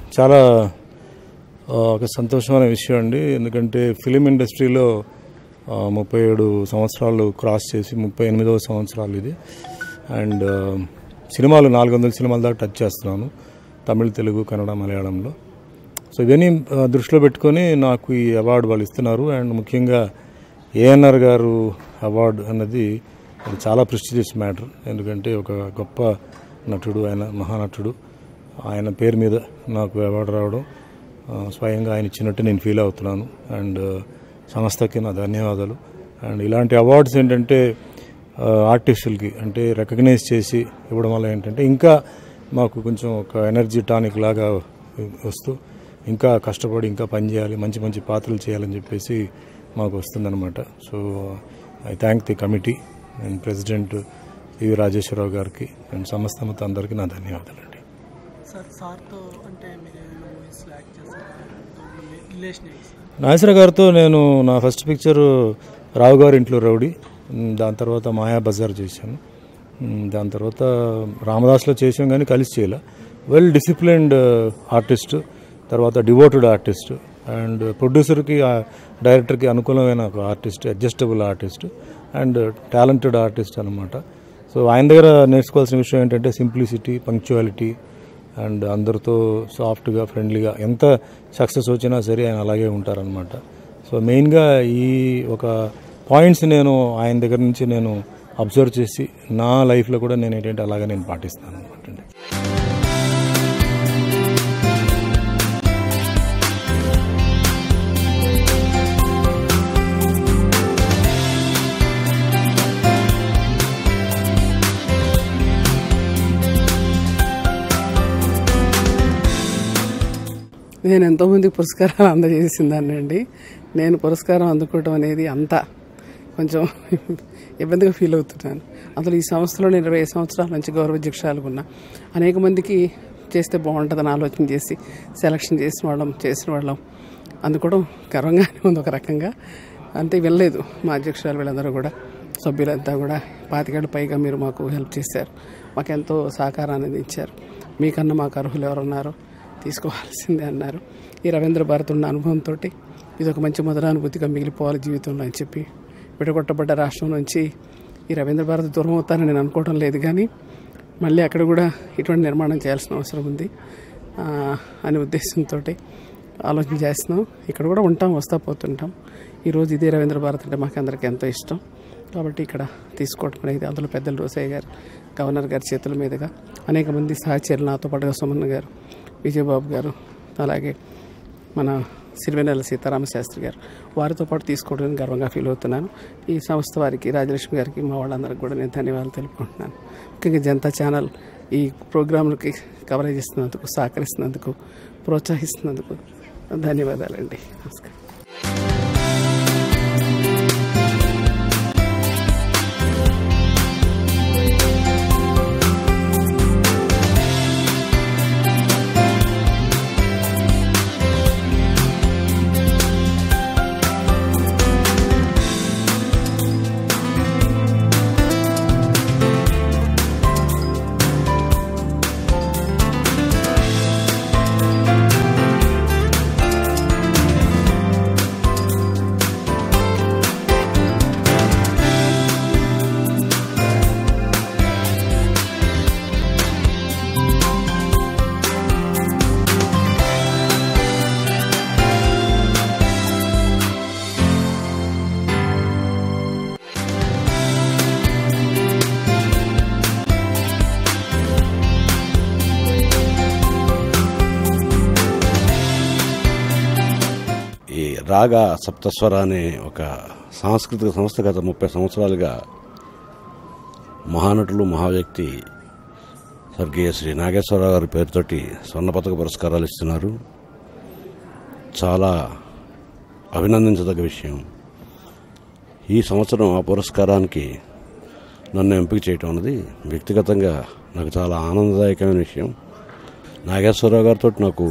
చాలా ఆ, ఒక సంతోషమైన విషయం అండి ఎందుకంటే ఫిలిం ఇండస్ట్రీలో ఆ, ముప్పై ఏడు సంవత్సరాలు క్రాస్ చేసి ముప్పై ఎనిమిదవ సంవత్సరాలు ఇది అండ్ ఆ, సినిమాలు నాలుగు వందల సినిమాల దాకా టచ్ చేస్తున్నాను తమిళ తెలుగు కన్నడ మలయాళంలో సో ఇవన్నీ ఆ, దృష్టిలో పెట్టుకొని నాకు ఈ అవార్డు వాళ్ళు ఇస్తున్నారు అండ్ ముఖ్యంగా ఏఎన్ఆర్ గారు అవార్డు అన్నది అది చాలా ప్రెస్టీజియస్ మ్యాటర్ ఎందుకంటే ఒక గొప్ప నటుడు ఆయన మహానటుడు ఆయన పేరు మీద నాకు అవార్డు రావడం ఆ, స్వయంగా ఆయన ఇచ్చినట్టు నేను ఫీల్ అవుతున్నాను అండ్ ఆ, సంస్థకి నా ధన్యవాదాలు అండ్ ఇలాంటి అవార్డ్స్ ఏంటంటే ఆ, ఆర్టిస్టులకి అంటే రికగ్నైజ్ చేసి ఇవ్వడం వల్ల ఏంటంటే ఇంకా మాకు కొంచెం ఒక ఎనర్జీ టానిక్ లాగా వస్తూ ఇంకా కష్టపడి ఇంకా పని చేయాలి మంచి మంచి పాత్రలు చేయాలని చెప్పేసి మాకు వస్తుందన్నమాట so I thank the committee and president PV Rajeshwar Rao గారికి అండ్ సంస్థ మొత్తం అందరికీ నా ధన్యవాదాలండి సార్ సార్తో అంటే మీరు ఏమైనా మూవీస్లో యాక్ట్ చేస్తారు రిలేషన్ ఏంటి సార్ నాగేశ్వర గారితో నేను నా ఫస్ట్ పిక్చర్ రావు గారి ఇంట్లో రౌడీ ఉమ్, దాని తర్వాత మాయా బజార్ చేశాను ఉమ్, దాని తర్వాత రామదాస్లో చేసాం కానీ కలిసి చేయలే వెల్ డిసిప్లిన్డ్ ఆర్టిస్ట్ తర్వాత డివోటెడ్ ఆర్టిస్ట్ అండ్ ప్రొడ్యూసర్కి డైరెక్టర్కి అనుకూలమైన ఒక artist adjustable artist and talented artist అనమాట సో ఆయన దగ్గర నేర్చుకోవాల్సిన విషయం ఏంటంటే సింప్లిసిటీ పంక్చువాలిటీ అండ్ అందరితో సాఫ్ట్గా ఫ్రెండ్లీగా ఎంత సక్సెస్ వచ్చినా సరే ఆయన అలాగే ఉంటారనమాట సో మెయిన్గా ఈ ఒక పాయింట్స్ నేను ఆయన దగ్గర నుంచి నేను అబ్జర్వ్ చేసి నా లైఫ్లో కూడా నేను ఏంటంటే అలాగే నేను పాటిస్తాను అనమాట అండి నేను ఎంతోమంది పురస్కారాలు అందజేసిందాన్ని అండి నేను పురస్కారం అందుకోవడం అనేది అంత కొంచెం ఇబ్బందిగా ఫీల్ అవుతున్నాను అందులో ఈ సంస్థలో నేను ఇరవై ఐదు సంవత్సరాల నుంచి గౌరవాధ్యక్షురాలుగా ఉన్నా అనేక మందికి చేస్తే బాగుంటుందని ఆలోచన చేసి సెలక్షన్ చేసిన వాళ్ళం చేసిన వాళ్ళం అందుకోవడం గర్వంగానే ఉంది ఒక రకంగా అంతే వినలేదు మా అధ్యక్షురాలు వీళ్ళందరూ కూడా సభ్యులంతా కూడా పాతికేళ్ళు పైగా మీరు మాకు హెల్ప్ చేశారు మాకెంతో సహకారాన్ని అందించారు మీకన్నా మాకు అర్హులు ఎవరున్నారో తీసుకోవాల్సిందే అన్నారు ఈ రవీంద్ర భారత్ ఉన్న అనుభవంతో ఇది ఒక మంచి మధురానుభూతిగా మిగిలిపోవాలి జీవితంలో అని చెప్పి విడగొట్టబడ్డ రాష్ట్రం నుంచి ఈ రవీంద్ర భారత్ దూరం అవుతారని నేను అనుకోవడం లేదు కానీ మళ్ళీ అక్కడ కూడా ఇటువంటి నిర్మాణం చేయాల్సిన అవసరం ఉంది ఆ, అనే ఉద్దేశంతో ఆలోచన చేస్తున్నాం ఇక్కడ కూడా ఉంటాం వస్తా పోతుంటాం ఈరోజు ఇదే రవీంద్ర భారత్ అంటే మాకు అందరికీ ఎంతో ఇష్టం కాబట్టి ఇక్కడ తీసుకోవడం అనేది అందులో పెద్దలు రోసయ్య గారు గవర్నర్ గారి చేతుల మీదుగా అనేక మంది సహచరులు నాతో పాటుగా సుమన్ గారు విజయబాబు గారు అలాగే మన సిరివెన్నెల సీతారామ శాస్త్రి గారు వారితో పాటు తీసుకోవడానికి గర్వంగా ఫీల్ అవుతున్నాను ఈ సంస్థ వారికి రాజలక్ష్మి గారికి మా వాళ్ళందరికీ కూడా నేను ధన్యవాదాలు తెలుపుకుంటున్నాను ముఖ్యంగా జనతా ఛానల్ ఈ ప్రోగ్రాంలకి కవరేజ్ ఇస్తున్నందుకు సహకరిస్తున్నందుకు ప్రోత్సహిస్తున్నందుకు ధన్యవాదాలండి నమస్కారం ఈ రాగా సప్తస్వర అనే ఒక సాంస్కృతిక సంస్థ గత ముప్పై సంవత్సరాలుగా మహానటులు మహావ్యక్తి స్వర్గీయ శ్రీ నాగేశ్వరరావు గారి పేరుతోటి స్వర్ణ పథక పురస్కారాలు ఇస్తున్నారు చాలా అభినందించదగ్గ విషయం ఈ సంవత్సరం ఆ పురస్కారానికి నన్ను ఎంపిక చేయటం అన్నది వ్యక్తిగతంగా నాకు చాలా ఆనందదాయకమైన విషయం నాగేశ్వరరావు గారితో నాకు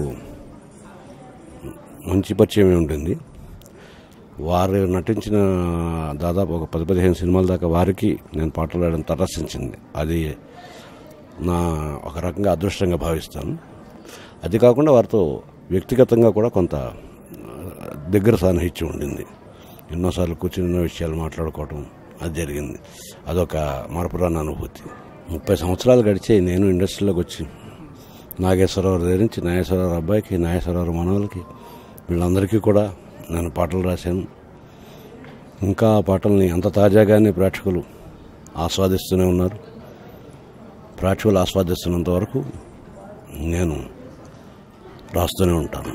మంచి పరిచయమే ఉంటుంది వారు నటించిన దాదాపు ఒక పది పదిహేను సినిమాల దాకా వారికి నేను పాటలు పాడడం తటస్థించింది అది నా ఒక రకంగా అదృష్టంగా భావిస్తాను అది కాకుండా వారితో వ్యక్తిగతంగా కూడా కొంత ఆ, దగ్గర సాన్నిహిత్యం ఉండింది ఎన్నోసార్లు కూర్చుని ఎన్నో విషయాలు మాట్లాడుకోవటం అది జరిగింది అదొక మరపురాని అనుభూతి ముప్పై సంవత్సరాలు గడిచే నేను ఇండస్ట్రీలోకి వచ్చి నాగేశ్వరరావు దగ్గర నుంచి నాగేశ్వరరావు అబ్బాయికి నాగేశ్వరరావు మనవలకి వీళ్ళందరికీ కూడా నేను పాటలు రాశాను ఇంకా ఆ పాటల్ని అంత తాజాగానే ప్రేక్షకులు ఆస్వాదిస్తూనే ఉన్నారు ప్రేక్షకులు ఆస్వాదిస్తున్నంత వరకు నేను రాస్తూనే ఉంటాను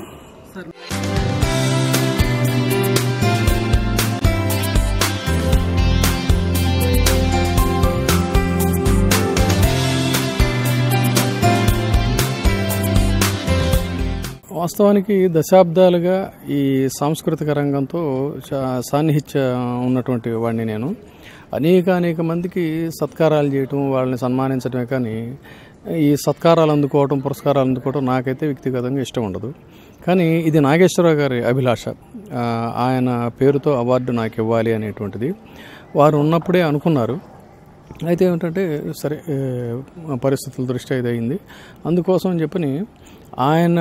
వాస్తవానికి దశాబ్దాలుగా ఈ సాంస్కృతిక రంగంతో చా- సాన్నిహిత్య ఉన్నటువంటి వాడిని నేను అనేక అనేక మందికి సత్కారాలు చేయటం వాళ్ళని సన్మానించడమే కానీ ఈ సత్కారాలు అందుకోవటం పురస్కారాలు అందుకోవటం నాకైతే వ్యక్తిగతంగా ఇష్టం ఉండదు కానీ ఇది నాగేశ్వరరావు గారి అభిలాష ఆ, ఆయన పేరుతో అవార్డు నాకు ఇవ్వాలి అనేటువంటిది వారు ఉన్నప్పుడే అనుకున్నారు అయితే ఏమిటంటే సరే ఏ, పరిస్థితుల దృష్ట్యా ఇది అయింది అందుకోసం అని చెప్పని ఆయన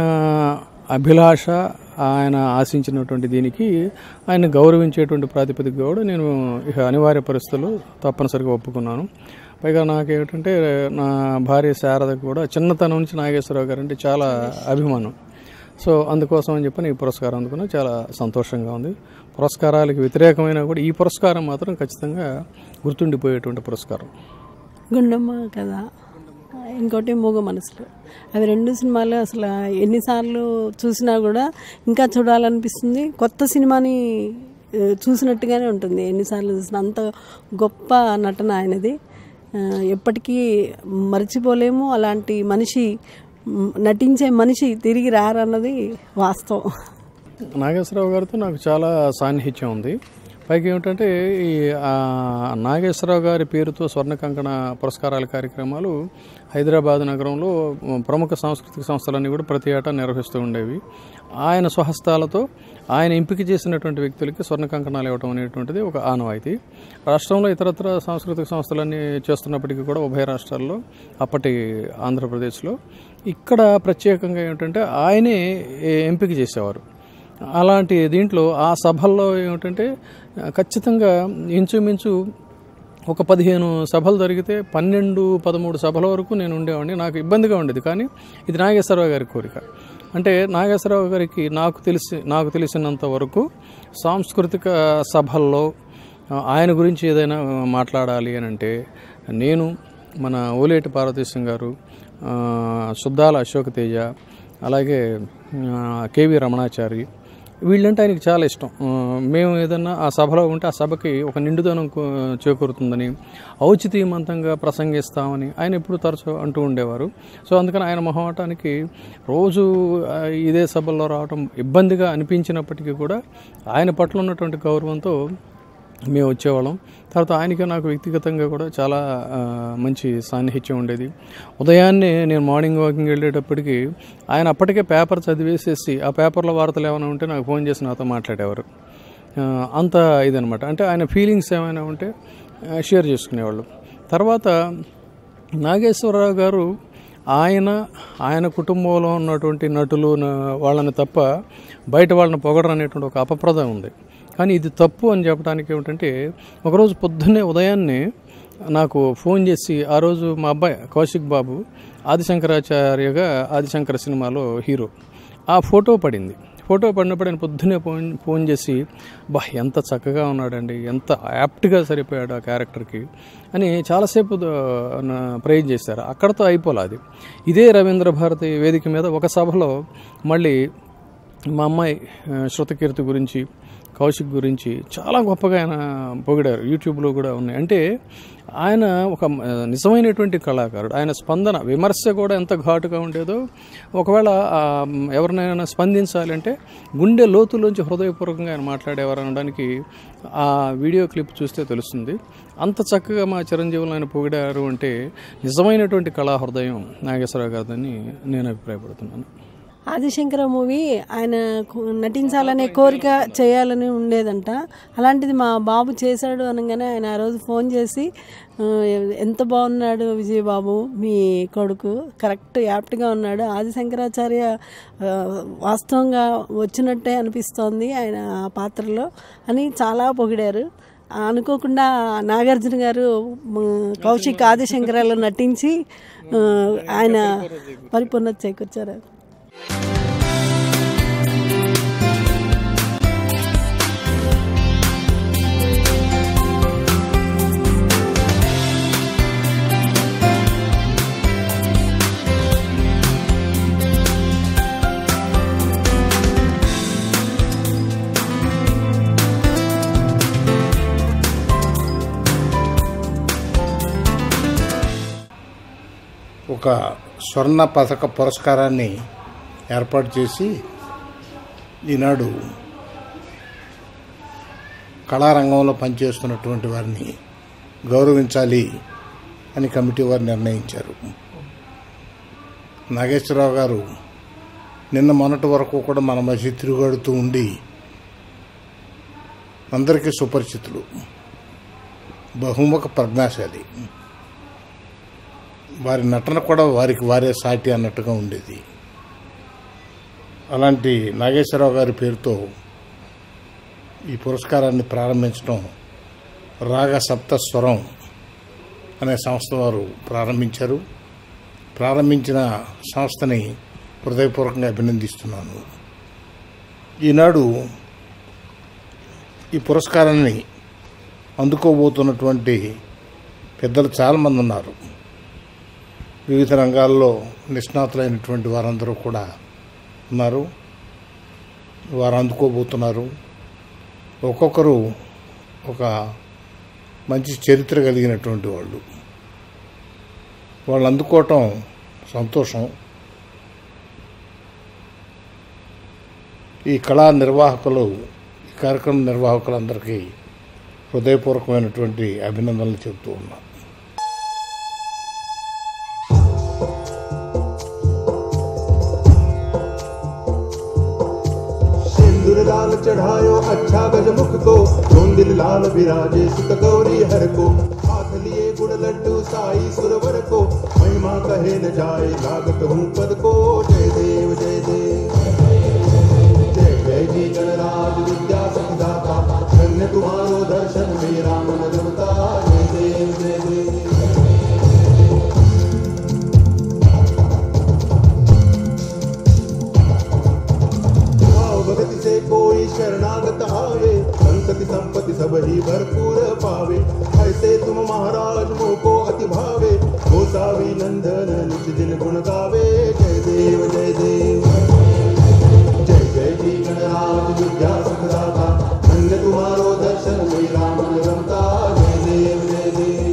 అభిలాష ఆయన ఆశించినటువంటి దీనికి ఆయన గౌరవించేటువంటి ప్రాతిపదిక కూడా నేను ఇక అనివార్య పరిస్థితుల్లో తప్పనిసరిగా ఒప్పుకున్నాను పైగా నాకేమిటంటే నా భార్య శారదకు కూడా చిన్నతనం నుంచి నాగేశ్వరరావు గారు అంటే చాలా అభిమానం సో అందుకోసం అని చెప్పి ఈ పురస్కారం అందుకున్నా చాలా సంతోషంగా ఉంది పురస్కారాలకు వ్యతిరేకమైనా కూడా ఈ పురస్కారం మాత్రం ఖచ్చితంగా గుర్తుండిపోయేటువంటి పురస్కారం గుండమ్మ కదా ఇంకోటి మూగ మనసులు అవి రెండు సినిమాలు అసలు ఎన్నిసార్లు చూసినా కూడా ఇంకా చూడాలనిపిస్తుంది కొత్త సినిమాని ఆ, చూసినట్టుగానే ఉంటుంది ఎన్నిసార్లు చూసినా అంత గొప్ప నటన ఆయనది ఆ, ఎప్పటికీ మర్చిపోలేము అలాంటి మనిషి మ్, నటించే మనిషి తిరిగి రారన్నది వాస్తవం నాగేశ్వరరావు గారితో నాకు చాలా సాన్నిహిత్యం ఉంది పైకి ఏమిటంటే ఈ ఆ, నాగేశ్వరరావు గారి పేరుతో స్వర్ణ కంకణ పురస్కారాల కార్యక్రమాలు హైదరాబాద్ నగరంలో ప్రముఖ సాంస్కృతిక సంస్థలన్నీ కూడా ప్రతి ఏటా నిర్వహిస్తూ ఉండేవి ఆయన స్వహస్తాలతో ఆయన ఎంపిక చేసినటువంటి వ్యక్తులకి స్వర్ణ కంకణాలు ఇవ్వడం అనేటువంటిది ఒక ఆనవాయితీ రాష్ట్రంలో ఇతరత్ర సాంస్కృతిక సంస్థలన్నీ చేస్తున్నప్పటికీ కూడా ఉభయ రాష్ట్రాల్లో అప్పటి ఆంధ్రప్రదేశ్లో ఇక్కడ ప్రత్యేకంగా ఏమిటంటే ఆయనే ఎంపిక చేసేవారు అలాంటి దీంట్లో ఆ సభల్లో ఏమిటంటే ఆ, ఖచ్చితంగా ఇంచుమించు ఒక పదిహేను సభలు జరిగితే పన్నెండు పదమూడు సభల వరకు నేను ఉండేవాడిని నాకు ఇబ్బందిగా ఉండేది కానీ ఇది నాగేశ్వరరావు గారి కోరిక అంటే నాగేశ్వరరావు గారికి నాకు తెలిసి నాకు తెలిసినంత వరకు సాంస్కృతిక సభల్లో ఆ, ఆయన గురించి ఏదైనా మాట్లాడాలి అని అంటే నేను మన ఓలేటి పార్వతీశం గారు ఆ, సుద్దాల అశోక్ తేజ అలాగే ఆ, కేవి రమణాచారి వీళ్ళంటే ఆయనకి చాలా ఇష్టం ఆ, మేము ఏదన్నా ఆ సభలో ఉంటే ఆ సభకి ఒక నిండుదనం కూ- చేకూరుతుందని ఔచితీయమంతంగా ప్రసంగిస్తామని ఆయన ఎప్పుడు తరచు అంటూ ఉండేవారు సో అందుకని ఆయన మొహమాటానికి రోజు ఆ, ఇదే సభల్లో రావడం ఇబ్బందిగా అనిపించినప్పటికీ కూడా ఆయన పట్ల ఉన్నటువంటి గౌరవంతో మేము వచ్చేవాళ్ళం తర్వాత ఆయనకి నాకు వ్యక్తిగతంగా కూడా చాలా ఆ, మంచి సాన్నిహిత్యం ఉండేది ఉదయాన్నే నేను మార్నింగ్ వాకింగ్ వెళ్ళేటప్పటికి ఆయన అప్పటికే పేపర్ చదివేసేసి ఆ పేపర్లో వార్తలు ఏమైనా ఉంటే నాకు ఫోన్ చేసి నాతో మాట్లాడేవారు ఆ, అంత ఇదనమాట అంటే ఆయన ఫీలింగ్స్ ఏమైనా ఉంటే ఆ, షేర్ చేసుకునేవాళ్ళు తర్వాత నాగేశ్వరరావు గారు ఆయన ఆయన కుటుంబంలో ఉన్నటువంటి నటులు న- వాళ్ళని తప్ప బయట వాళ్ళని పొగడరు అనేటువంటి ఒక అపప్రదం ఉంది కానీ ఇది తప్పు అని చెప్పడానికి ఏమిటంటే ఒకరోజు పొద్దున్నే ఉదయాన్నే నాకు ఫోన్ చేసి ఆ రోజు మా అబ్బాయి కౌశిక్ బాబు ఆదిశంకరాచార్యగా ఆదిశంకర సినిమాలో హీరో ఆ ఫోటో పడింది ఫోటో పడినప్పుడు ఆయన పొద్దున్నే ఫోన్ ఫోన్ చేసి బా ఎంత చక్కగా ఉన్నాడండి ఎంత యాప్ట్గా సరిపోయాడు ఆ క్యారెక్టర్కి అని చాలాసేపు ప్రేజ్ చేశారు అక్కడతో అయిపోలే అది ఇదే రవీంద్ర భారతి వేదిక మీద ఒక సభలో మళ్ళీ మా అమ్మాయి ఆ, శృతకీర్తి గురించి కౌశిక్ గురించి చాలా గొప్పగా ఆయన పొగిడారు యూట్యూబ్లో కూడా ఉన్నాయి అంటే ఆయన ఒక ఆ, నిజమైనటువంటి కళాకారుడు ఆయన స్పందన విమర్శ కూడా ఎంత ఘాటుగా ఉండేదో ఒకవేళ ఆ, ఎవరినైనా స్పందించాలంటే గుండె లోతులోంచి హృదయపూర్వకంగా ఆయన మాట్లాడేవారు అనడానికి ఆ వీడియో క్లిప్ చూస్తే తెలుస్తుంది అంత చక్కగా మా చిరంజీవులు ఆయన పొగిడారు అంటే నిజమైనటువంటి కళా హృదయం నాగేశ్వరరావు గారిదని నేను అభిప్రాయపడుతున్నాను ఆదిశంకర మూవీ ఆయన కు- నటించాలనే కోరిక చేయాలని ఉండేదంట అలాంటిది మా బాబు చేశాడు అనగానే ఆయన ఆ రోజు ఫోన్ చేసి "ఆ, ఎంత బాగున్నాడు విజయ్ బాబు మీ కొడుకు కరెక్ట్ యాప్ట్గా ఉన్నాడు ఆదిశంకరాచార్య ఆ, వాస్తవంగా వచ్చినట్టే అనిపిస్తోంది ఆయన ఆ పాత్రలో అని చాలా పొగిడారు అనుకోకుండా నాగార్జున గారు మ, కౌశిక్ ఆదిశంకరాలు నటించి ఆ, ఆయన పరిపూర్ణత చేకూర్చారు ఒక స్వర్ణ పథక పురస్కారాన్ని ఏర్పాటు చేసి ఈనాడు కళారంగంలో పనిచేస్తున్నటువంటి వారిని గౌరవించాలి అని కమిటీ వారు నిర్ణయించారు నాగేశ్వరరావు గారు నిన్న మొన్నటి వరకు కూడా మన మధ్య తిరుగాడుతూ ఉండి అందరికీ సుపరిచితులు బహుముఖ ప్రజ్ఞాశాలి వారి నటన కూడా వారికి వారే సాటి అన్నట్టుగా ఉండేది అలాంటి నాగేశ్వరరావు గారి పేరుతో ఈ పురస్కారాన్ని ప్రారంభించడం రాగ సప్త స్వరం అనే సంస్థ వారు ప్రారంభించారు ప్రారంభించిన సంస్థని హృదయపూర్వకంగా అభినందిస్తున్నాను ఈనాడు ఈ పురస్కారాన్ని అందుకోబోతున్నటువంటి పెద్దలు చాలామంది ఉన్నారు వివిధ రంగాల్లో నిష్ణాతులైనటువంటి వారందరూ కూడా ఉన్నారు వారు అందుకోబోతున్నారు ఒక్కొక్కరు ఒక మంచి చరిత్ర కలిగినటువంటి వాళ్ళు వాళ్ళు అందుకోవటం సంతోషం ఈ కళా నిర్వాహకులు ఈ కార్యక్రమం నిర్వాహకులందరికీ హృదయపూర్వకమైనటువంటి అభినందనలు చెబుతూ ఉన్నాను सिंदूर लाल चढ़ायो अच्छा गजमुख को धुंदिल लाल विराजे सुत गौरी हर को हाथ लिए गुड़ लड्डू साई सुरवर को महिमा कहे न जाए लागत हूँ पद को जय देव जय देव जय जय जी गणराज विद्या संदाता धन्य तुम्हारो दर्शन मेरा मन रमता जय देव जय देव भाव भगति से कोई शरणागत आवे संतति संपत्ति सब ही भरपूर पावे ऐसे तुम महाराज मोको अति भावे गोसावी नंदन नित दिन गुण गावे जय देव जय देव जय जय जी गणराज विद्या सुखदाता धन्य तुम्हारो दर्शन मेरा मन रमता जय देव जय देव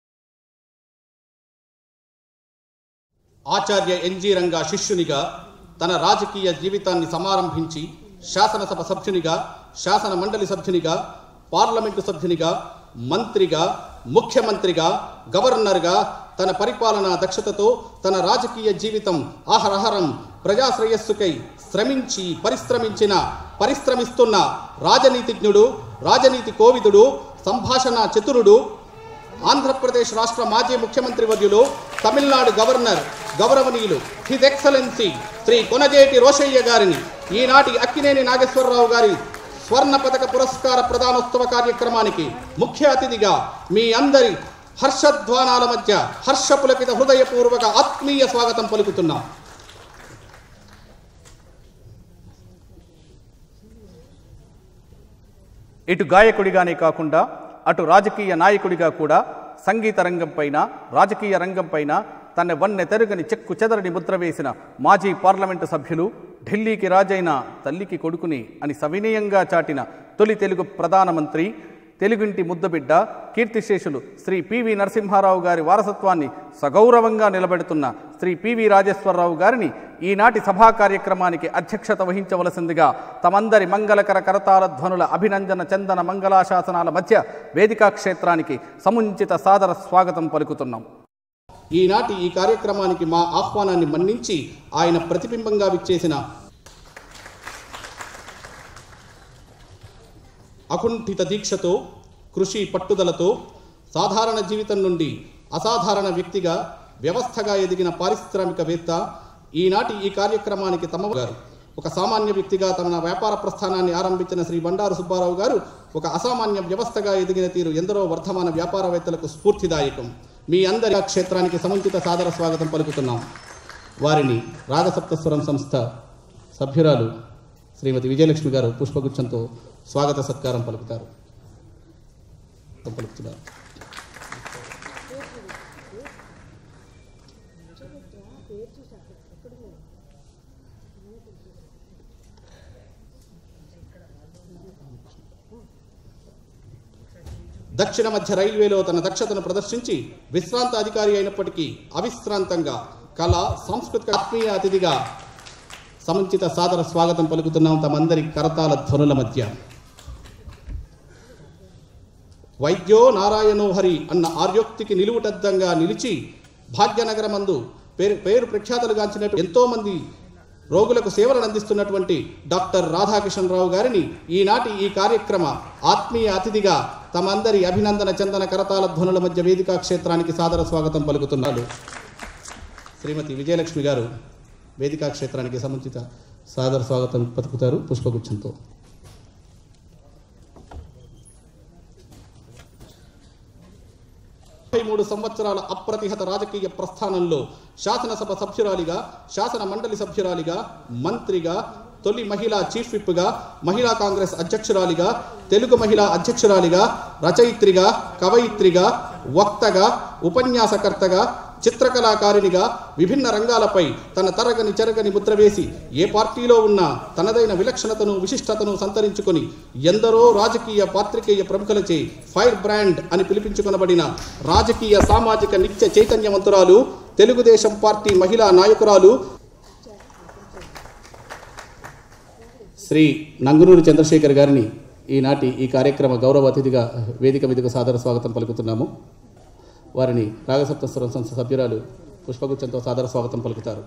ఆచార్య ఎన్జి రంగా శిష్యునిగా తన రాజకీయ జీవితాన్ని సమారంభించి శాసనసభ సభ్యునిగా శాసన మండలి సభ్యునిగా పార్లమెంటు సభ్యునిగా మంత్రిగా ముఖ్యమంత్రిగా గవర్నర్గా తన పరిపాలనా దక్షతతో తన రాజకీయ జీవితం ఆహరహరం ప్రజాశ్రేయస్సుకై శ్రమించి పరిశ్రమించిన పరిశ్రమిస్తున్న రాజనీతిజ్ఞుడు రాజనీతి కోవిదుడు సంభాషణ చతురుడు ఆంధ్రప్రదేశ్ రాష్ట్ర మాజీ ముఖ్యమంత్రి వర్యులు తమిళనాడు గవర్నర్ గౌరవనీయులు హిజ్ ఎక్సలెన్సీ శ్రీ కొనజేటి రోషయ్య గారిని ఈనాటి అక్కినేని నాగేశ్వరరావు గారి స్వర్ణ పథక పురస్కార ప్రదానోత్సవ కార్యక్రమానికి ముఖ్య అతిథిగా మీ అందరి హర్షధ్వానాల మధ్య హర్షపులకిత హృదయపూర్వక ఆత్మీయ స్వాగతం పలుకుతున్నాం ఇటు గాయకుడిగానే కాకుండా అటు రాజకీయ నాయకుడిగా కూడా సంగీత రంగంపైన రాజకీయ రంగంపైన తన వన్నె తెరుగని చెక్కు చెదరని ముద్ర వేసిన మాజీ పార్లమెంటు సభ్యులు ఢిల్లీకి రాజైన తల్లికి కొడుకుని అని సవినయంగా చాటిన తొలి తెలుగు ప్రధానమంత్రి తెలుగింటి ముద్దబిడ్డ కీర్తిశేషులు శ్రీ పివి నరసింహారావు గారి వారసత్వాన్ని సగౌరవంగా నిలబెడుతున్న శ్రీ పివి రాజేశ్వరరావు గారిని ఈనాటి సభా కార్యక్రమానికి అధ్యక్షత వహించవలసిందిగా తమందరి మంగళకర కరతాల ధ్వనుల అభినందన చందన మంగళాశాసనాల మధ్య వేదికా క్షేత్రానికి సముచిత సాదర స్వాగతం పలుకుతున్నాం ఈనాటి ఈ కార్యక్రమానికి మా ఆహ్వానాన్ని మన్నించి ఆయన ప్రతిబింబంగా విచ్చేసిన అకుంఠిత దీక్షతో కృషి పట్టుదలతో సాధారణ జీవితం నుండి అసాధారణ వ్యక్తిగా వ్యవస్థగా ఎదిగిన పారిశ్రామికవేత్త ఈనాటి ఈ కార్యక్రమానికి తమ గారు ఒక సామాన్య వ్యక్తిగా తన వ్యాపార ప్రస్థానాన్ని ఆరంభించిన శ్రీ బండారు సుబ్బారావు గారు ఒక అసామాన్య వ్యవస్థగా ఎదిగిన తీరు ఎందరో వర్ధమాన వ్యాపారవేత్తలకు స్ఫూర్తిదాయకం మీ అందరి ఆ క్షేత్రానికి సముచిత సాదర స్వాగతం పలుకుతున్నాం వారిని రాగసప్తస్వరం సంస్థ సభ్యురాలు శ్రీమతి విజయలక్ష్మి గారు పుష్పగుచ్చంతో స్వాగత సత్కారం పలుకుతారు పలుకుతున్నారు దక్షిణ మధ్య రైల్వేలో తన దక్షతను ప్రదర్శించి విశ్రాంత అధికారి అయినప్పటికీ అవిశ్రాంతంగా కళ సాంస్కృతిక ఆత్మీయ అతిథిగా సముచిత సాదర స్వాగతం పలుకుతున్నాం తమందరి కరతాల ధ్వనుల మధ్య వైద్యో నారాయణో హరి అన్న ఆర్యోక్తికి నిలువుటద్దంగా నిలిచి భాగ్యనగరమందు పేరు పేరు ప్రఖ్యాతలుగాంచినట్టు ఎంతో మంది రోగులకు సేవలను అందిస్తున్నటువంటి డాక్టర్ రాధాకిషన్ రావు గారిని ఈనాటి ఈ కార్యక్రమ ఆత్మీయ అతిథిగా తమందరి అభినందన చందన కరతాల ధ్వనుల మధ్య వేదికా క్షేత్రానికి సాదర స్వాగతం పలుకుతున్నారు శ్రీమతి విజయలక్ష్మి గారు వేదికా క్షేత్రానికి సముచిత సాదర స్వాగతం పలుకుతారు పుష్పగుచ్చంతో ముప్పై మూడు సంవత్సరాల అప్రతిహత రాజకీయ ప్రస్థానంలో శాసనసభ సభ్యురాలిగా శాసన మండలి సభ్యురాలిగా మంత్రిగా తొలి మహిళా చీఫ్ విప్గా మహిళా కాంగ్రెస్ అధ్యక్షురాలిగా తెలుగు మహిళా అధ్యక్షురాలిగా రచయిత్రిగా కవయిత్రిగా వక్తగా ఉపన్యాసకర్తగా చిత్రకళాకారిణిగా విభిన్న రంగాలపై తన తరగని చెరగని ముద్ర వేసి ఏ పార్టీలో ఉన్నా తనదైన విలక్షణతను విశిష్టతను సంతరించుకొని ఎందరో రాజకీయ పాత్రికేయ ప్రముఖులచే ఫైర్ బ్రాండ్ అని పిలిపించుకొనబడిన రాజకీయ సామాజిక నిత్య చైతన్యవంతురాలు తెలుగుదేశం పార్టీ మహిళా నాయకురాలు శ్రీ నంగునూరి చంద్రశేఖర్ గారిని ఈనాటి ఈ కార్యక్రమ గౌరవ అతిథిగా వేదిక మీదకు సాదర స్వాగతం పలుకుతున్నాము వారిని రాగసప్తస్వరం సంస్థ సభ్యురాలు పుష్పగుచ్చంతో సాదర స్వాగతం పలుకుతారు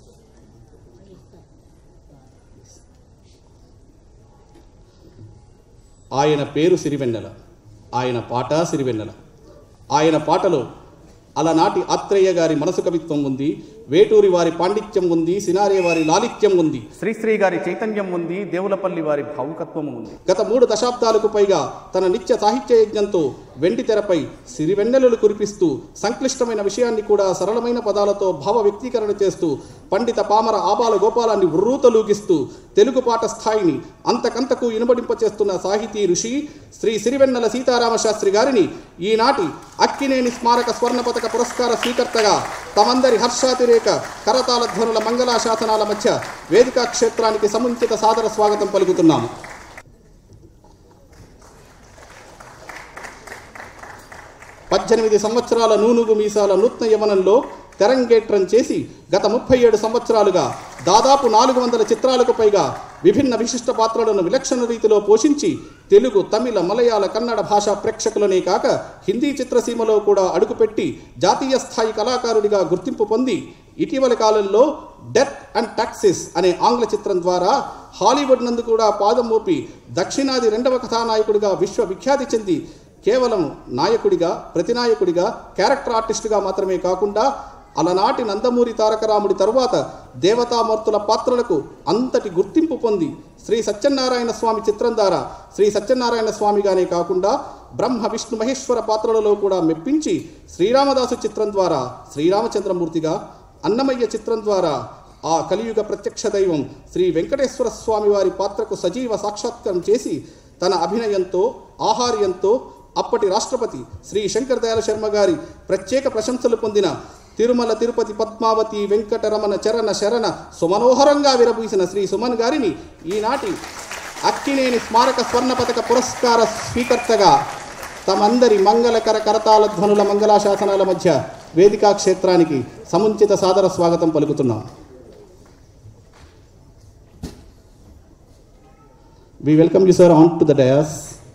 ఆయన పేరు సిరివెన్నెల ఆయన పాట సిరివెన్నెల ఆయన పాటలో అలనాటి ఆత్రేయ గారి మనసు కవిత్వం ఉంది వేటూరి వారి పాండిత్యం ఉంది సినారే వారి లాలిత్యం ఉంది శ్రీశ్రీ గారి చైతన్యం ఉంది దేవులపల్లి వారి భావుకత్వము ఉంది గత మూడు దశాబ్దాలకు పైగా తన నిత్య సాహిత్య యజ్ఞంతో వెండి తెరపై సిరివెన్నెలలు కురిపిస్తూ సంక్లిష్టమైన విషయాన్ని కూడా సరళమైన పదాలతో భావ వ్యక్తీకరణ చేస్తూ పండిత పామర ఆబాల గోపాలాన్ని ఉర్రూతలూగిస్తూ తెలుగు పాట స్థాయిని అంతకంతకు ఇనుబడింపచేస్తున్న సాహితీ ఋషి శ్రీ సిరివెన్నెల సీతారామ శాస్త్రి గారిని ఈనాటి అక్కినేని స్మారక స్వర్ణ పథక పురస్కార స్వీకర్తగా తమందరి హర్షాతిరేక కరతాల ధ్వనుల మంగళా శాసనాల మధ్య వేదికా క్షేత్రానికి సముచిత సాదర స్వాగతం పలుకుతున్నాము పద్దెనిమిది సంవత్సరాల నూనుగు మీసాల నూతన యవనంలో తెరంగేట్రం చేసి గత ముప్పై ఏడు సంవత్సరాలుగా దాదాపు నాలుగు వందల చిత్రాలకు పైగా విభిన్న విశిష్ట పాత్రలను విలక్షణ రీతిలో పోషించి తెలుగు తమిళ మలయాళ కన్నడ భాషా ప్రేక్షకులనే కాక హిందీ చిత్రసీమలో కూడా అడుగుపెట్టి జాతీయ స్థాయి కళాకారుడిగా గుర్తింపు పొంది ఇటీవల కాలంలో డెత్ అండ్ టాక్సిస్ అనే ఆంగ్ల చిత్రం ద్వారా హాలీవుడ్ నందు కూడా పాదం మోపి దక్షిణాది రెండవ కథానాయకుడిగా విశ్వవిఖ్యాతి చెంది కేవలం నాయకుడిగా ప్రతినాయకుడిగా క్యారెక్టర్ ఆర్టిస్టుగా మాత్రమే కాకుండా అలనాటి నందమూరి తారకరాముడి తరువాత దేవతామూర్తుల పాత్రలకు అంతటి గుర్తింపు పొంది శ్రీ సత్యనారాయణ స్వామి చిత్రం ద్వారా శ్రీ సత్యనారాయణ స్వామిగానే కాకుండా బ్రహ్మ విష్ణు మహేశ్వర పాత్రలలో కూడా మెప్పించి శ్రీరామదాసు చిత్రం ద్వారా శ్రీరామచంద్రమూర్తిగా అన్నమయ్య చిత్రం ద్వారా ఆ కలియుగ ప్రత్యక్ష దైవం శ్రీ వెంకటేశ్వర స్వామి వారి పాత్రకు సజీవ సాక్షాత్కారం చేసి తన అభినయంతో ఆహార్యంతో అప్పటి రాష్ట్రపతి శ్రీ శంకర్ దయాళ శర్మ గారి ప్రత్యేక ప్రశంసలు పొందిన తిరుమల తిరుపతి పద్మావతి వెంకటరమణ చరణ శరణ సుమనోహరంగా విరబూసిన శ్రీ సుమన్ గారిని ఈనాటి అక్కినేని స్మారక స్వర్ణ పథక పురస్కార స్వీకర్తగా తమందరి మంగళకర కరతాళ ధ్వనుల మంగళాశాసనాల మధ్య వేదికా క్షేత్రానికి సముచిత సాదర స్వాగతం పలుకుతున్నాం We welcome you, sir, on to the dais.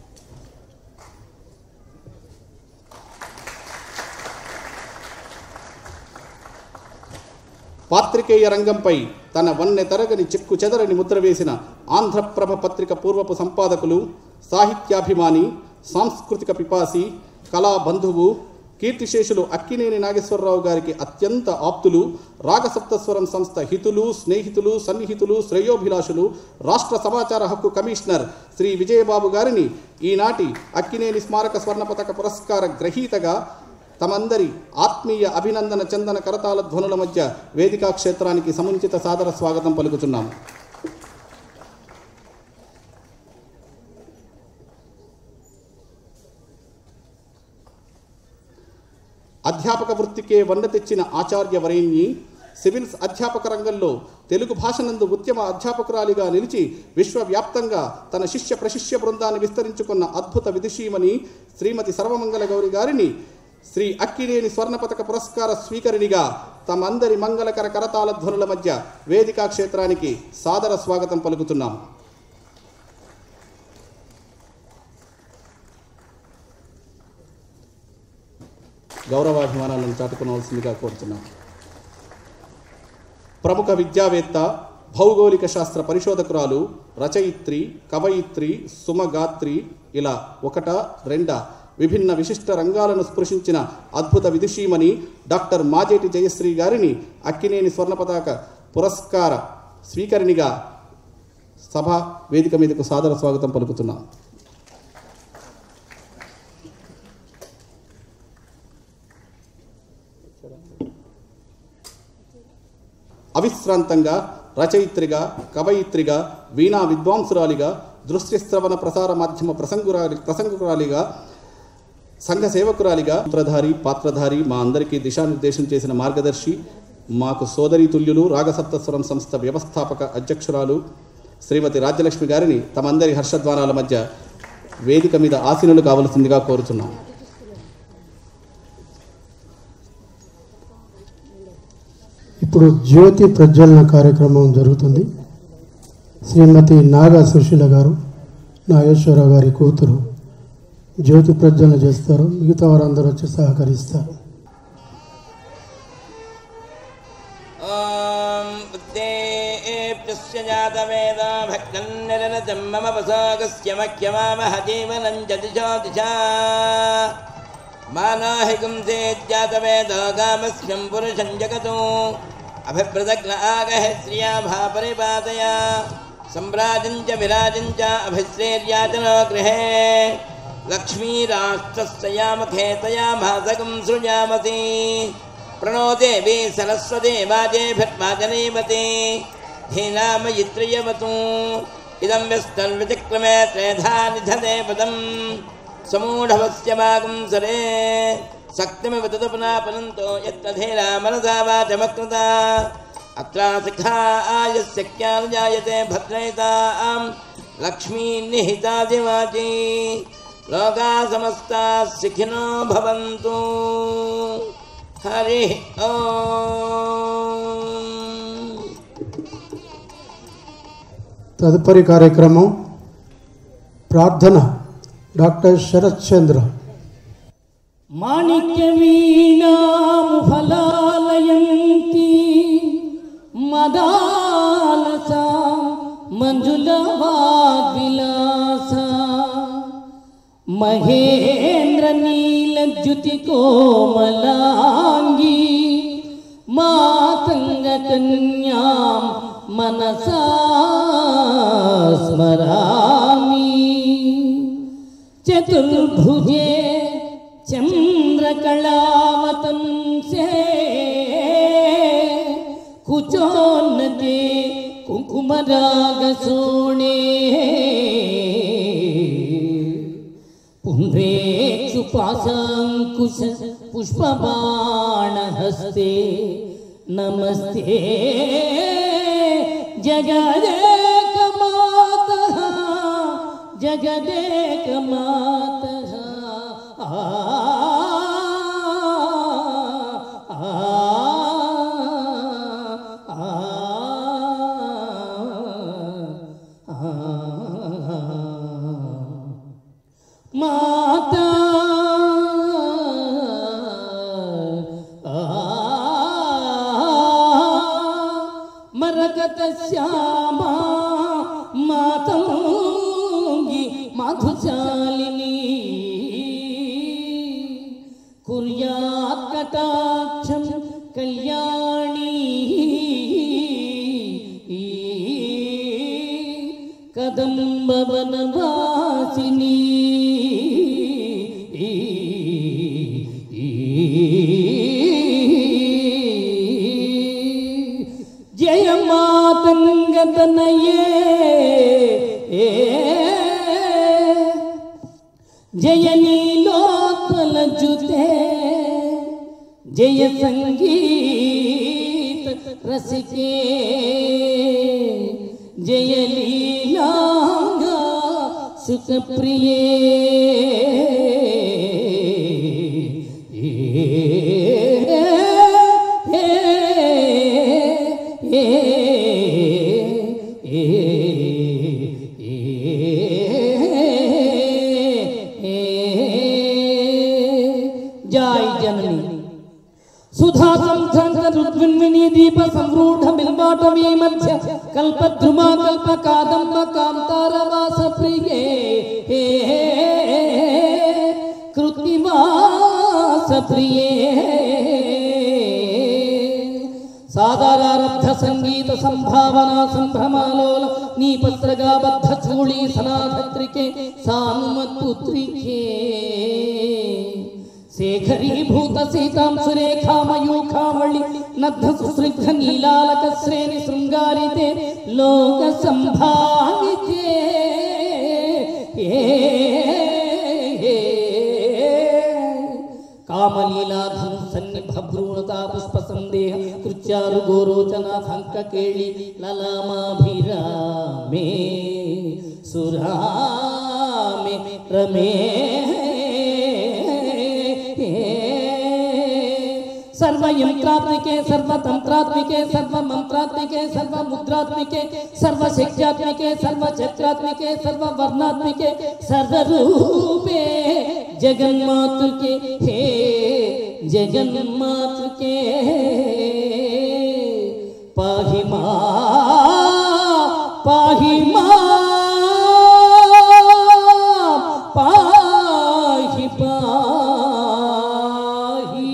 పాత్రికేయ రంగంపై తన వన్నె తరగని చెక్కు చెదరని ముద్ర వేసిన ఆంధ్రప్రభ పత్రిక పూర్వపు సంపాదకులు సాహిత్యాభిమాని సాంస్కృతిక పిపాసి కళా బంధువు కీర్తిశేషులు అక్కినేని నాగేశ్వరరావు గారికి అత్యంత ఆప్తులు రాగసప్తస్వరం సంస్థ హితులు స్నేహితులు సన్నిహితులు శ్రేయోభిలాషులు రాష్ట్ర సమాచార హక్కు కమిషనర్ శ్రీ విజయబాబు గారిని ఈనాటి అక్కినేని స్మారక స్వర్ణ పథక పురస్కార గ్రహీతగా తమందరి ఆత్మీయ అభినందన చందన కరతాల ధ్వనుల మధ్య వేదికా క్షేత్రానికి సముచిత సాదర స్వాగతం పలుకుతున్నాం అధ్యాపక వృత్తికే వన్న తెచ్చిన ఆచార్య వరేణ్యి సివిల్స్ అధ్యాపక రంగంలో తెలుగు భాషనందు ఉద్యమ అధ్యాపకురాలిగా నిలిచి విశ్వవ్యాప్తంగా తన శిష్య ప్రశిష్య బృందాన్ని విస్తరించుకున్న అద్భుత విదుషీమణి శ్రీమతి సర్వమంగళ గౌరి గారిని శ్రీ అక్కినేని స్వర్ణ పథక పురస్కార స్వీకరిణిగా తమందరి మంగళకర కరతాళ ధ్వనుల మధ్య వేదికా క్షేత్రానికి సాదర స్వాగతం పలుకుతున్నాం గౌరవాభిమానాలను చాటుకోవాల్సిందిగా కోరుతున్నాం ప్రముఖ విద్యావేత్త భౌగోళిక శాస్త్ర పరిశోధకురాలు రచయిత్రి కవయిత్రి సుమగాత్రి ఇలా ఒకట రెండ విభిన్న విశిష్ట రంగాలను స్పృశించిన అద్భుత విదుషీమణి డాక్టర్ మాజేటి జయశ్రీ గారిని అక్కినేని స్వర్ణ పతాక పురస్కార స్వీకరిణిగా సభ వేదిక మీదకు సాదర స్వాగతం పలుకుతున్నాం అవిశ్రాంతంగా రచయిత్రిగా కవయిత్రిగా వీణా విద్వాంసురాలిగా దృశ్యశ్రవణ ప్రసార మాధ్యమ ప్రసంగురాలి ప్రసంగురాలిగా సంఘ సేవకురాలిగా సూత్రధారి పాత్రధారి మా అందరికీ దిశానిర్దేశం చేసిన మార్గదర్శి మాకు సోదరి తుల్యులు రాగసప్తస్వరం సంస్థ వ్యవస్థాపక అధ్యక్షురాలు శ్రీమతి రాజ్యలక్ష్మి గారిని తమందరి హర్షధ్వానాల మధ్య వేదిక మీద ఆసీనులు కావలసిందిగా కోరుతున్నాం ఇప్పుడు జ్యోతి ప్రజ్వలన కార్యక్రమం జరుగుతుంది శ్రీమతి నాగా సుశీల గారు నాగేశ్వరరావు గారి కూతురు జ్యోతి ప్రజ్వలన చేస్తారు మిగతా వారందరూ వచ్చి సహకరిస్తారు स्य जातवेद भक्तन्निरनतं मम वसागस्य मह्यमामह जीवनं च दिशा दिशा मानाहिकं चेज्जातवेदगामस्यं पुरुषं जगतो अभिप्रदग्न आगह श्रिया भापरिपातया सम्राजं च विराजं च अभिश्रेर्याचनो गृहे लक्ष्मीराष्ट्रस्य यामखे तया भासकं सृजामसि प्रणो देवी सरस्वती वाजेभिर्वाजनीमती धीनामयित्रियवतु इदं व्यस्तर्विचक्रमे त्रेधा निधने पदम् समूढवस्य भागं सरे शक्तिमिव तदपनापनन्तो यत्र धीरा मनसा वाचमकृता अत्रासिखा आयस्य क्यान् जायते भद्रयितां लक्ष्मी निहितादिवाची लोका समस्ताः सुखिनो भवन्तु హరి తదుపరి కార్యక్రమం ప్రార్థన డాక్టర్ శరత్ చంద్ర మాణిక్యవీణాము ఫలాలయంతి మదాలస మంజుల వాగ్విలాస మహేంద్ర నీలజ్యుతి కోమలాంగి మాతంగ కన్యాం మనసా స్మరామి చతుర్భుజే చంద్రకళావతంసే కుచోన్నతే కుంకుమరాగసోణే పుండ్రేక్షు పాశాంకుశ పుష్పబాణహస్తే నమస్తే జగదేకమాత జగదేకమాత మాతా మరగత శ్యామా మాతంగి మధుశాలిని కుర్యాత్ కటాక్షం కళ్యాణి కదంబవనవాసిని జయమాతంగతనయే జయ నీలోత్పల జుతే జయ సంగీత రసికే జయ లీలాంగా సుఖప్రియే జాయ్ జనని సుధా సంధ్రంత రుద్విన్విని దీప సంరూఢ బిల్బాటవీ మధ్య కల్పద్రుమా కల్ప కాదంబ కాంతారవాస ప్రియే కృత్తివాస ప్రియే సాదరారబ్ధ సంగీత సంభావన సంభ్రమాలోల నీ పత్రగా బద్ధ చూళీ సనాధత్రికే సానుమత్పుత్రికే శేఖరీభూత సీతాం సురేఖామయూఖామళి నద్ధ సుస్నిగ్ధ నీలాలక శ్రేణి శృంగారితే లోక సంభావితే కామలీలాధం సన్నిభ భ్రూణతా పుష్ప సందేహ కృత్యారు గోరోచన సంక కేళి లలామాభిరామే సురామే రమే सर्वयंत्रात्मिके सर्वतंत्रात्मिके सर्वमंत्रात्मिके सर्वमुद्रात्मिके सर्वशक्त्यात्मिके सर्वचक्रात्मिके सर्ववर्णात्मिके सर्वरूपे जगन्मातृके हे जगन्मातृके पाहि मा पाहि मा पाहि पाहि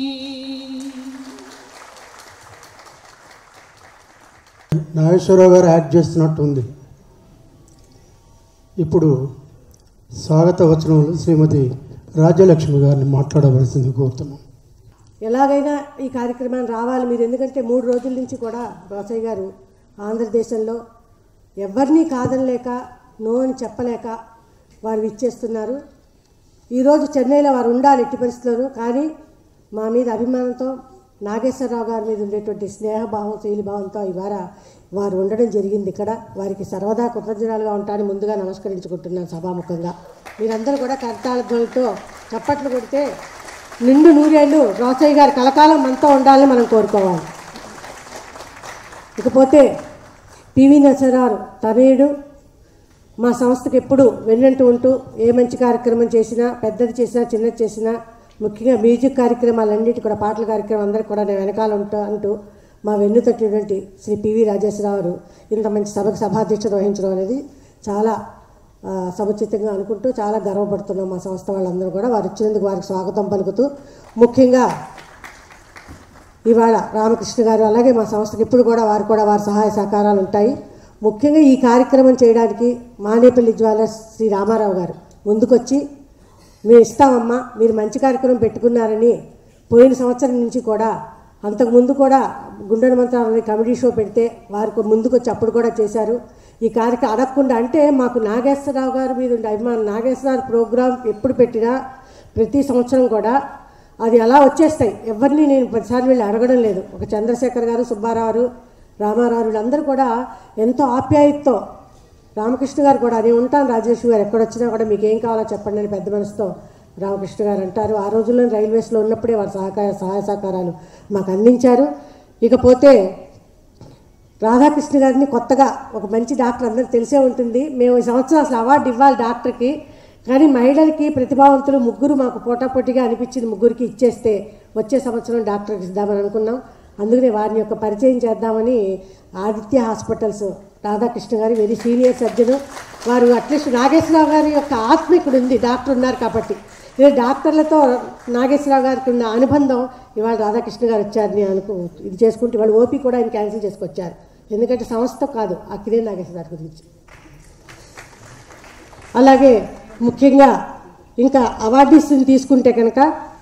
నాగేశ్వరరావు గారు యాక్ట్ చేస్తున్నట్టు ఉంది ఇప్పుడు స్వాగత వచనంలో శ్రీమతి రాజ్యలక్ష్మి గారిని మాట్లాడవలసింది కోరుతున్నాం ఎలాగైనా ఈ కార్యక్రమాన్ని రావాలి మీరు ఎందుకంటే మూడు రోజుల నుంచి కూడా రోసయ్య గారు ఆంధ్రదేశంలో ఎవరిని కాదనలేక నో అని చెప్పలేక వారు ఇచ్చేస్తున్నారు ఈరోజు చెన్నైలో వారు ఉండాలి ఎట్టి పరిస్థితుల్లోనూ కానీ మా మీద అభిమానంతో నాగేశ్వరరావు గారి మీద ఉండేటువంటి స్నేహభావం శైలిభావంతో ఇవాళ వారు ఉండడం జరిగింది ఇక్కడ వారికి సర్వదా కృతజ్ఞాలుగా ఉంటారని ముందుగా నమస్కరించుకుంటున్నాను సభాముఖంగా మీరందరూ కూడా కర్తాళ ధ్వనితో చప్పట్లు కొడితే నిండు నూరేళ్ళు రోసయ్య గారు కలకాలం మనతో ఉండాలని మనం కోరుకోవాలి ఇకపోతే పివి నరసరావు తనయుడు మా సంస్థకి ఎప్పుడు వెన్నంటూ ఉంటూ ఏ మంచి కార్యక్రమం చేసినా పెద్దది చేసినా చిన్నది చేసినా ముఖ్యంగా మ్యూజిక్ కార్యక్రమాలన్నిటి కూడా పాటల కార్యక్రమం అందరికీ కూడా నేను వెనకాల ఉంటా అంటూ మా వెన్ను తట్టినటువంటి శ్రీ పివి రాజేశ్వరరావు ఇంత మంచి సభకు సభాధ్యక్షత వహించడం అనేది చాలా ఆ, సముచితంగా అనుకుంటూ చాలా గర్వపడుతున్నాం మా సంస్థ వాళ్ళందరూ కూడా వారు ఇచ్చినందుకు వారికి స్వాగతం పలుకుతూ ముఖ్యంగా ఇవాళ రామకృష్ణ గారు అలాగే మా సంస్థకి ఇప్పుడు కూడా వారు కూడా వారి సహాయ సహకారాలు ఉంటాయి ముఖ్యంగా ఈ కార్యక్రమం చేయడానికి మానేపల్లి జ్వాలర్స్ శ్రీ రామారావు గారు ముందుకొచ్చి మేము ఇస్తామమ్మా మీరు మంచి కార్యక్రమం పెట్టుకున్నారని పోయిన సంవత్సరం నుంచి కూడా అంతకుముందు కూడా గుండెల మంత్రాలని కమెడీ షో పెడితే వారికి ముందుకొచ్చి అప్పుడు కూడా చేశారు ఈ కార్యక్రమం అడగకుండా అంటే మాకు నాగేశ్వరరావు గారు మీద ఉండే అభిమానం నాగేశ్వరరావు ప్రోగ్రాం ఎప్పుడు పెట్టినా ప్రతి సంవత్సరం కూడా అది అలా వచ్చేస్తాయి ఎవరిని నేను పదిసార్లు వెళ్ళి అడగడం లేదు ఒక చంద్రశేఖర్ గారు సుబ్బారావు రామారావు వీళ్ళందరూ కూడా ఎంతో ఆప్యాయతతో రామకృష్ణ గారు కూడా నేను ఉంటాను రాజేష్ గారు ఎక్కడొచ్చినా కూడా మీకు ఏం కావాలో చెప్పండి అని పెద్ద మనసుతో రామకృష్ణ గారు అంటారు ఆ రోజుల్లో రైల్వేస్లో ఉన్నప్పుడే వారి సహకార సహాయ సహకారాలు మాకు అందించారు ఇకపోతే రాధాకృష్ణ గారిని కొత్తగా ఒక మంచి డాక్టర్ అందరికి తెలిసే ఉంటుంది మేము ఈ సంవత్సరం అసలు అవార్డు ఇవ్వాలి డాక్టర్కి కానీ మహిళలకి ప్రతిభావంతులు ముగ్గురు మాకు పోటాపోటీగా అనిపించింది ముగ్గురికి ఇచ్చేస్తే వచ్చే సంవత్సరం డాక్టర్కి ఇద్దామని అనుకున్నాం అందుకనే వారిని యొక్క పరిచయం చేద్దామని Aditya hospitals Radhakrishna garu very senior surgeon వారు అట్లీస్ట్ నాగేశ్వరరావు గారి యొక్క ఆత్మ ఇక్కడ ఉంది డాక్టర్ ఉన్నారు కాబట్టి ఇదే డాక్టర్లతో నాగేశ్వరరావు గారికి ఉన్న అనుబంధం ఇవాళ రాధాకృష్ణ గారు వచ్చారని అనుకో ఇది చేసుకుంటే ఇవాళ ఓపీ కూడా ఆయన క్యాన్సిల్ చేసుకొచ్చారు ఎందుకంటే సంస్థ కాదు ఆ కిరణ్ నాగేశ్వర గారి గురించి అలాగే ముఖ్యంగా ఇంకా అవార్డీస్ని తీసుకుంటే కనుక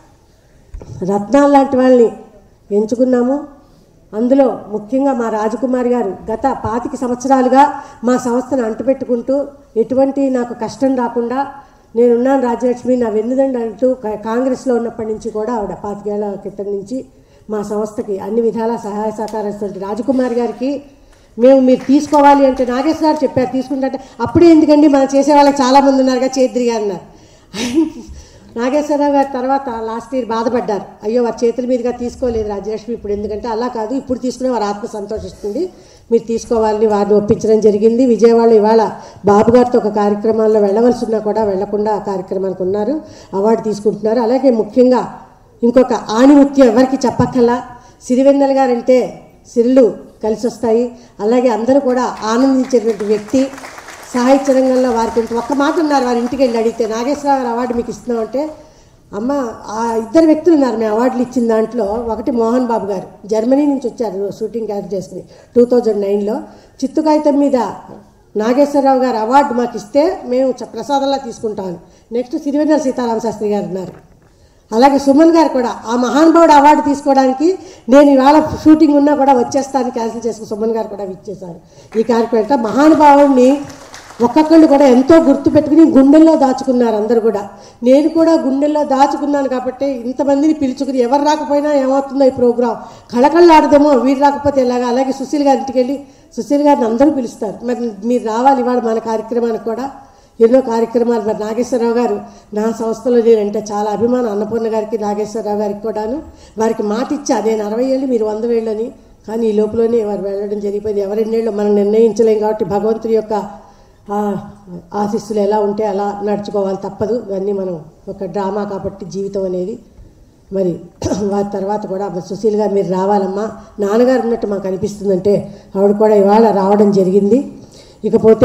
రత్నాలు లాంటి వాళ్ళని ఎంచుకున్నాము అందులో ముఖ్యంగా మా రాజకుమారి గారు గత పాతిక సంవత్సరాలుగా మా సంస్థను అంటుపెట్టుకుంటూ ఎటువంటి నాకు కష్టం రాకుండా నేనున్నాను రాజ్యలక్ష్మి నా వెన్నుదండ అంటూ కా- కాంగ్రెస్లో ఉన్నప్పటి నుంచి కూడా ఆవిడ పాతికేళ్ల క్రితం నుంచి మా సంస్థకి అన్ని విధాలా సహాయ సహకారం రాజకుమారి గారికి మేము మీరు తీసుకోవాలి అంటే నాగేశ్వర గారు చెప్పారు తీసుకుంటే అప్పుడే ఎందుకండి మనం చేసే వాళ్ళకి చాలామంది ఉన్నారుగా చేద్రి గారు అన్నారు నాగేశ్వరరావు గారి తర్వాత లాస్ట్ ఇయర్ బాధపడ్డారు అయ్యో వారి చేతుల మీదుగా తీసుకోలేదు రాజ్యలక్ష్మి ఇప్పుడు ఎందుకంటే అలా కాదు ఇప్పుడు తీసుకునే వారి ఆత్మ సంతోషిస్తుంది మీరు తీసుకోవాలని వారిని ఒప్పించడం జరిగింది విజయవాడ ఇవాళ బాబు గారితో ఒక కార్యక్రమాల్లో వెళ్ళవలసి ఉన్నా కూడా వెళ్లకుండా ఆ కార్యక్రమానికి ఉన్నారు అవార్డు తీసుకుంటున్నారు అలాగే ముఖ్యంగా ఇంకొక ఆణిముత్యం ఎవరికి చెప్పక్కల్లా సిరివెన్నెల గారంటే సిరులు కలిసి వస్తాయి అలాగే అందరూ కూడా ఆనందించేటువంటి వ్యక్తి సాహిత్య రంగంలో వారికి ఇంత ఒక్క మాట ఉన్నారు వారి ఇంటికి వెళ్ళి అడిగితే నాగేశ్వరరావు గారు అవార్డు మీకు ఇస్తున్నామంటే అమ్మ ఆ ఇద్దరు వ్యక్తులు ఉన్నారు మేము అవార్డులు ఇచ్చిన దాంట్లో ఒకటి మోహన్ బాబు గారు జర్మనీ నుంచి వచ్చారు షూటింగ్ క్యారెక్టర్ చేసుకుని టూ థౌజండ్ నైన్లో చిత్తు కాగితం మీద నాగేశ్వరరావు గారు అవార్డు మాకు ఇస్తే మేము చ- ప్రసాదంలా తీసుకుంటామని నెక్స్ట్ సిరివెన్నెల సీతారామ శాస్త్రి గారు ఉన్నారు అలాగే సుమన్ గారు కూడా ఆ మహానుభావుడు అవార్డు తీసుకోవడానికి నేను ఇవాళ షూటింగ్ ఉన్నా కూడా వచ్చేస్తాను క్యాన్సిల్ చేసుకుని సుమన్ గారు కూడా ఇచ్చేశారు ఈ కార్యక్రమం అంటే మహానుభావుడిని ఒక్కొక్కళ్ళు కూడా ఎంతో గుర్తు పెట్టుకుని గుండెల్లో దాచుకున్నారు అందరు కూడా నేను కూడా గుండెల్లో దాచుకున్నాను కాబట్టి ఇంతమందిని పిలుచుకుని ఎవరు రాకపోయినా ఏమవుతుందో ఈ ప్రోగ్రాం కళకళ్ళాడదేమో వీరు రాకపోతే ఎలాగా అలాగే సుశీల్ గారి ఇంటికి వెళ్ళి సుశీల్ గారిని అందరూ పిలుస్తారు మరి మీరు రావాలి ఇవాళ మన కార్యక్రమానికి కూడా ఎన్నో కార్యక్రమాలు మరి నాగేశ్వరరావు గారు నా సంస్థలో నేనంటే చాలా అభిమానం అన్నపూర్ణ గారికి నాగేశ్వరరావు గారికి కూడాను వారికి మాట ఇచ్చా నేను అరవై ఏళ్ళు మీరు వంద వేళ్ళని కానీ ఈ లోపలనే వారు వెళ్ళడం జరిగిపోయింది ఎవరెన్నేళ్ళు మనం నిర్ణయించలేం కాబట్టి భగవంతుడి యొక్క ఆ ఆశీస్సులు ఎలా ఉంటే అలా నడుచుకోవాలి తప్పదు ఇవన్నీ మనం ఒక డ్రామా కాబట్టి జీవితం అనేది మరి వారి తర్వాత కూడా అబ్బా సుశీల్ గారు మీరు రావాలమ్మా నాన్నగారు ఉన్నట్టు మాకు అనిపిస్తుందంటే ఆవిడ కూడా ఇవాళ రావడం జరిగింది ఇకపోతే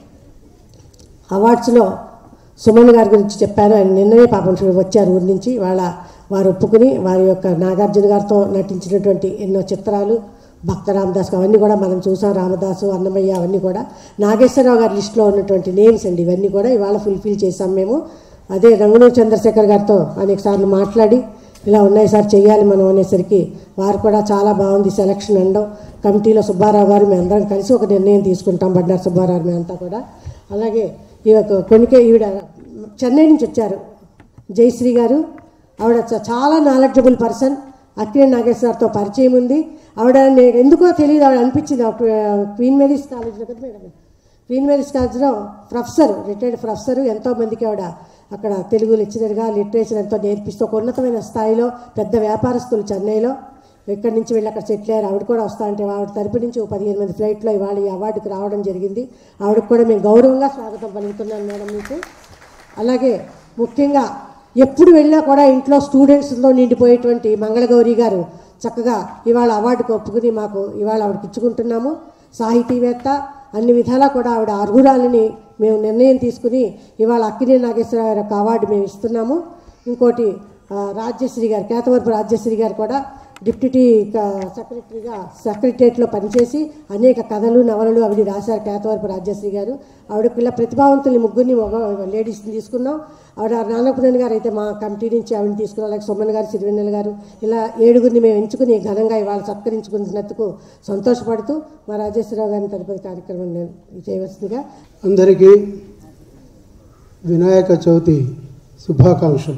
అవార్డ్స్లో సుమన్ గారి గురించి చెప్పాను ఆయన నిన్ననే పాపం చూ- వచ్చారు ఊరి నుంచి వాళ్ళ వారు ఒప్పుకుని వారి యొక్క నాగార్జున గారితో నటించినటువంటి ఎన్నో చిత్రాలు భక్త రామదాస్ అవన్నీ కూడా మనం చూసాం రామదాసు అన్నమయ్య అవన్నీ కూడా నాగేశ్వరరావు గారి లిస్టులో ఉన్నటువంటి నేమ్స్ అండి ఇవన్నీ కూడా ఇవాళ ఫుల్ఫిల్ చేశాం మేము అదే రంగునూరు చంద్రశేఖర్ గారితో అనేక సార్లు మాట్లాడి ఇలా ఉన్నాయి సార్ చేయాలి మనం అనేసరికి వారు కూడా చాలా బాగుంది సెలక్షన్ అనడం కమిటీలో సుబ్బారావు గారు మేము అందరం కలిసి ఒక నిర్ణయం తీసుకుంటాం బండారు సుబ్బారావు మేమంతా కూడా అలాగే ఈ యొక్క కొనికే ఈవిడ చెన్నై నుంచి వచ్చారు జయశ్రీ గారు ఆవిడ చ- చాలా నాలెడ్జబుల్ పర్సన్ అక్కినే నాగేశ్వరతో పరిచయం ఉంది ఆవిడ నే- ఎందుకో తెలియదు ఆవిడ అనిపించింది ఆవిడ క్వీన్ మేరీస్ కాలేజ్లో కదా మేడం క్వీన్ మేరీస్ కాలేజ్లో ప్రొఫెసర్ రిటైర్డ్ ప్రొఫెసర్ ఎంతోమందికి ఆవిడ అక్కడ తెలుగు లెక్చరర్గా లిటరేచర్ ఎంతో నేర్పిస్తూ ఒక ఉన్నతమైన స్థాయిలో పెద్ద వ్యాపారస్తులు చెన్నైలో ఇక్కడి నుంచి వెళ్ళి అక్కడ సెటిల్ అయ్యారు ఆవిడ కూడా వస్తా అంటే ఆవిడ తరపు నుంచి ఒక పదిహేను మంది ఫ్లైట్లో ఇవాళ ఈ అవార్డుకి రావడం జరిగింది ఆవిడకి కూడా మేము గౌరవంగా స్వాగతం పలుకుతున్నాను మేడం మీకు అలాగే ముఖ్యంగా ఎప్పుడు వెళ్ళినా కూడా ఇంట్లో స్టూడెంట్స్లో నిండిపోయేటువంటి మంగళగౌరి గారు చక్కగా ఇవాళ అవార్డుకు ఒప్పుకుని మాకు ఇవాళ ఆవిడకి ఇచ్చుకుంటున్నాము సాహితీవేత్త అన్ని విధాలా కూడా ఆవిడ అర్హురాలని మేము నిర్ణయం తీసుకుని ఇవాళ అక్కినే నాగేశ్వరరావు గారి యొక్క అవార్డు మేము ఇస్తున్నాము ఇంకోటి ఆ, రాజ్యశ్రీ గారు కేతవరపు రాజ్యశ్రీ గారు కూడా డిప్యూటీ క- సెక్రటరీగా సెక్రటరియట్లో పనిచేసి అనేక కథలు నవలలు అవి రాశారు కేతవరపు రాజ్యశ్రీ గారు ఆవిడ పిల్ల ప్రతిభావంతుల్ని ముగ్గురిని మగ లేడీస్ని తీసుకున్నాం ఆవిడ నాగపురన్ గారు అయితే మా కమిటీ నుంచి ఆవిడని తీసుకున్నాం అలాగే సొమ్మన్ గారు సిరివెన్నెల గారు ఇలా ఏడుగురిని మేము ఎంచుకుని ఘనంగా ఇవాళ సత్కరించుకున్నందుకు సంతోషపడుతూ మా రాజేశ్వరరావు గారిని తదుపరి కార్యక్రమం నేను చేయవలసిందిగా అందరికీ వినాయక చవితి శుభాకాంక్షలు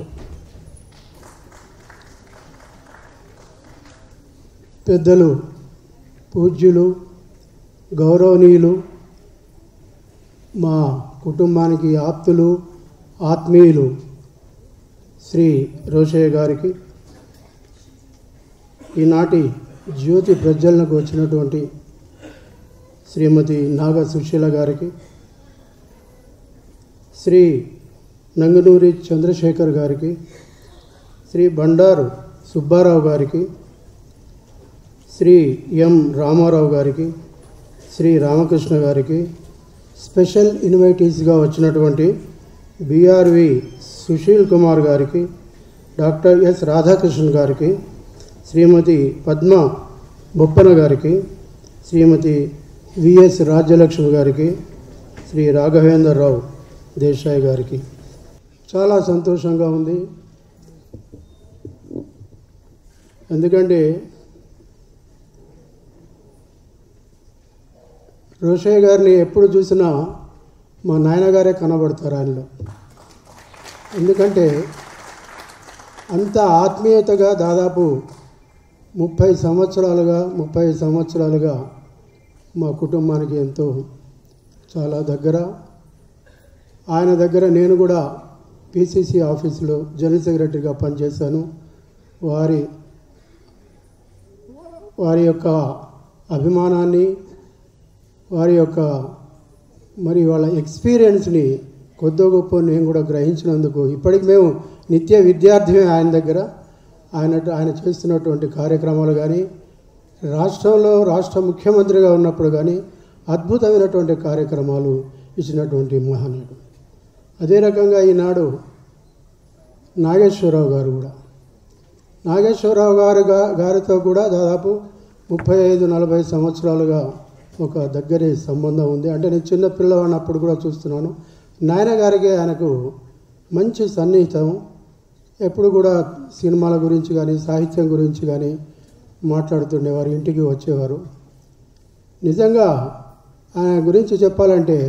పెద్దలు పూజ్యులు గౌరవనీయులు మా కుటుంబానికి ఆప్తులు ఆత్మీయులు శ్రీ రోషయ్య గారికి ఈనాటి జ్యోతి ప్రజ్వలనకు వచ్చినటువంటి శ్రీమతి నాగ సుశీల గారికి శ్రీ నంగనూరి చంద్రశేఖర్ గారికి శ్రీ బండారు సుబ్బారావు గారికి శ్రీ ఎం రామారావు గారికి శ్రీ రామకృష్ణ గారికి స్పెషల్ ఇన్వైటీస్గా వచ్చినటువంటి బిఆర్వి సుశీల్ కుమార్ గారికి డాక్టర్ ఎస్ రాధాకృష్ణన్ గారికి శ్రీమతి పద్మ బొప్పన గారికి శ్రీమతి విఎస్ రాజ్యలక్ష్మి గారికి శ్రీ రాఘవేంద్రరావు దేశాయ్ గారికి చాలా సంతోషంగా ఉంది ఎందుకంటే రోషయ్య గారిని ఎప్పుడు చూసినా మా నాయనగారే కనబడతారు ఆయనలో ఎందుకంటే అంత ఆత్మీయతగా దాదాపు ముప్పై సంవత్సరాలుగా ముప్పై సంవత్సరాలుగా మా కుటుంబానికి ఎంతో చాలా దగ్గర ఆయన దగ్గర నేను కూడా పిసిసి ఆఫీసులో జనరల్ సెక్రటరీగా పనిచేశాను వారి వారి యొక్క అభిమానాన్ని వారి యొక్క మరి వాళ్ళ ఎక్స్పీరియన్స్ని కొద్ది గొప్ప నేను కూడా గ్రహించినందుకు ఇప్పటికి మేము నిత్య విద్యార్థిమే ఆయన దగ్గర ఆయన ఆయన చేస్తున్నటువంటి కార్యక్రమాలు కానీ రాష్ట్రంలో రాష్ట్ర ముఖ్యమంత్రిగా ఉన్నప్పుడు కానీ అద్భుతమైనటువంటి కార్యక్రమాలు ఇచ్చినటువంటి మహనీయుడు అదే రకంగా ఈనాడు నాగేశ్వరరావు గారు కూడా నాగేశ్వరరావు గారు గా- గారితో కూడా దాదాపు ముప్పై ఐదు నలభై సంవత్సరాలుగా ఒక దగ్గరి సంబంధం ఉంది అంటే నేను చిన్న పిల్లవాడినప్పుడు కూడా చూస్తున్నాను నాయన గారికి ఆయనకు మంచి సన్నిహితం ఎప్పుడు కూడా సినిమాల గురించి కానీ సాహిత్యం గురించి కానీ మాట్లాడుతుండేవారు ఇంటికి వచ్చేవారు నిజంగా ఆయన గురించి చెప్పాలంటే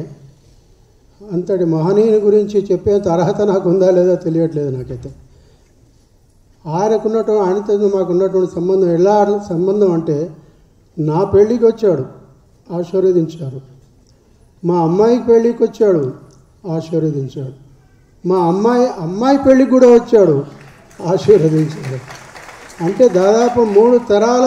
అంతటి మహనీయుని గురించి చెప్పేంత అర్హత నాకు ఉందా లేదా తెలియట్లేదు నాకైతే ఆయనకున్నటువంటి ఆయనతో మాకు ఉన్నటువంటి సంబంధం ఎలా సంబంధం అంటే నా పెళ్ళికి వచ్చాడు ఆశీర్వదించారు మా అమ్మాయికి పెళ్ళికి వచ్చాడు ఆశీర్వదించాడు మా అమ్మాయి అమ్మాయి పెళ్ళికి కూడా వచ్చాడు ఆశీర్వదించాడు అంటే దాదాపు మూడు తరాల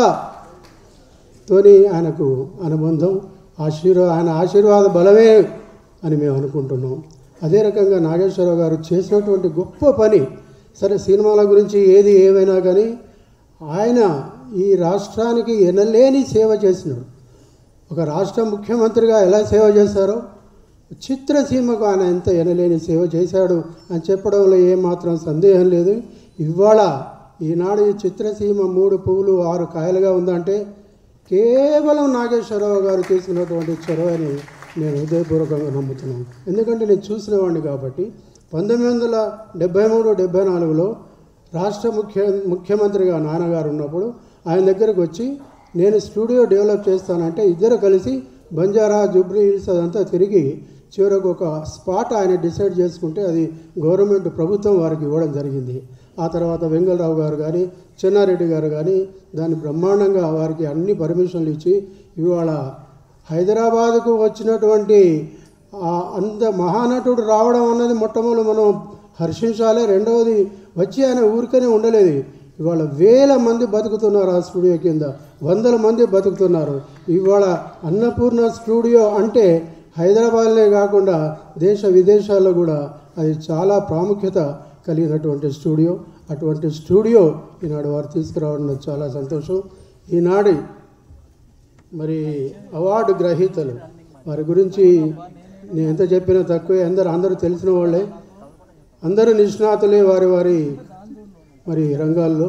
తోని ఆయనకు అనుబంధం ఆశీర్వా ఆయన ఆశీర్వాద బలమే అని మేము అనుకుంటున్నాం అదే రకంగా నాగేశ్వరరావు గారు చేసినటువంటి గొప్ప పని సరే సినిమాల గురించి ఏది ఏమైనా కానీ ఆయన ఈ రాష్ట్రానికి ఎనలేని సేవ చేసినాడు ఒక రాష్ట్ర ముఖ్యమంత్రిగా ఎలా సేవ చేశారో చిత్రసీమకు ఆయన ఎంత ఎనలేని సేవ చేశాడు అని చెప్పడంలో ఏమాత్రం సందేహం లేదు ఇవాళ ఈనాడు ఈ చిత్రసీమ మూడు పువ్వులు ఆరు కాయలుగా ఉందంటే కేవలం నాగేశ్వరరావు గారు తీసుకున్నటువంటి చొరవని నేను హృదయపూర్వకంగా నమ్ముతున్నాను ఎందుకంటే నేను చూసినవాడిని కాబట్టి పంతొమ్మిది వందల డెబ్బై మూడు డెబ్బై నాలుగులో రాష్ట్ర ముఖ్య ముఖ్యమంత్రిగా నాన్నగారు ఉన్నప్పుడు ఆయన దగ్గరకు వచ్చి నేను స్టూడియో డెవలప్ చేస్తానంటే ఇద్దరు కలిసి బంజారా జుబ్లీ హిల్స్ అదంతా తిరిగి చివరకు ఒక స్పాట్ ఆయన డిసైడ్ చేసుకుంటే అది గవర్నమెంట్ ప్రభుత్వం వారికి ఇవ్వడం జరిగింది ఆ తర్వాత వెంగళరావు గారు కానీ చెన్నారెడ్డి గారు కానీ దాన్ని బ్రహ్మాండంగా వారికి అన్ని పర్మిషన్లు ఇచ్చి ఇవాళ హైదరాబాద్కు వచ్చినటువంటి ఆ అంత మహానటుడు రావడం అన్నది మొట్టమొదటి మనం హర్షించాలి రెండవది వచ్చి ఆయన ఊరికనే ఉండలేదు ఇవాళ వేల మంది బతుకుతున్నారు ఆ స్టూడియో కింద వందల మంది బతుకుతున్నారు ఇవాళ అన్నపూర్ణ స్టూడియో అంటే హైదరాబాద్లే కాకుండా దేశ విదేశాల్లో కూడా అది చాలా ప్రాముఖ్యత కలిగినటువంటి స్టూడియో అటువంటి స్టూడియో ఈనాడు వారు తీసుకురావడం నాకు చాలా సంతోషం ఈనాడు మరి అవార్డు గ్రహీతలు వారి గురించి నేను ఎంత చెప్పినా తక్కువే అందరు అందరూ తెలిసిన వాళ్ళే అందరూ నిష్ణాతులే వారి వారి మరి రంగాల్లో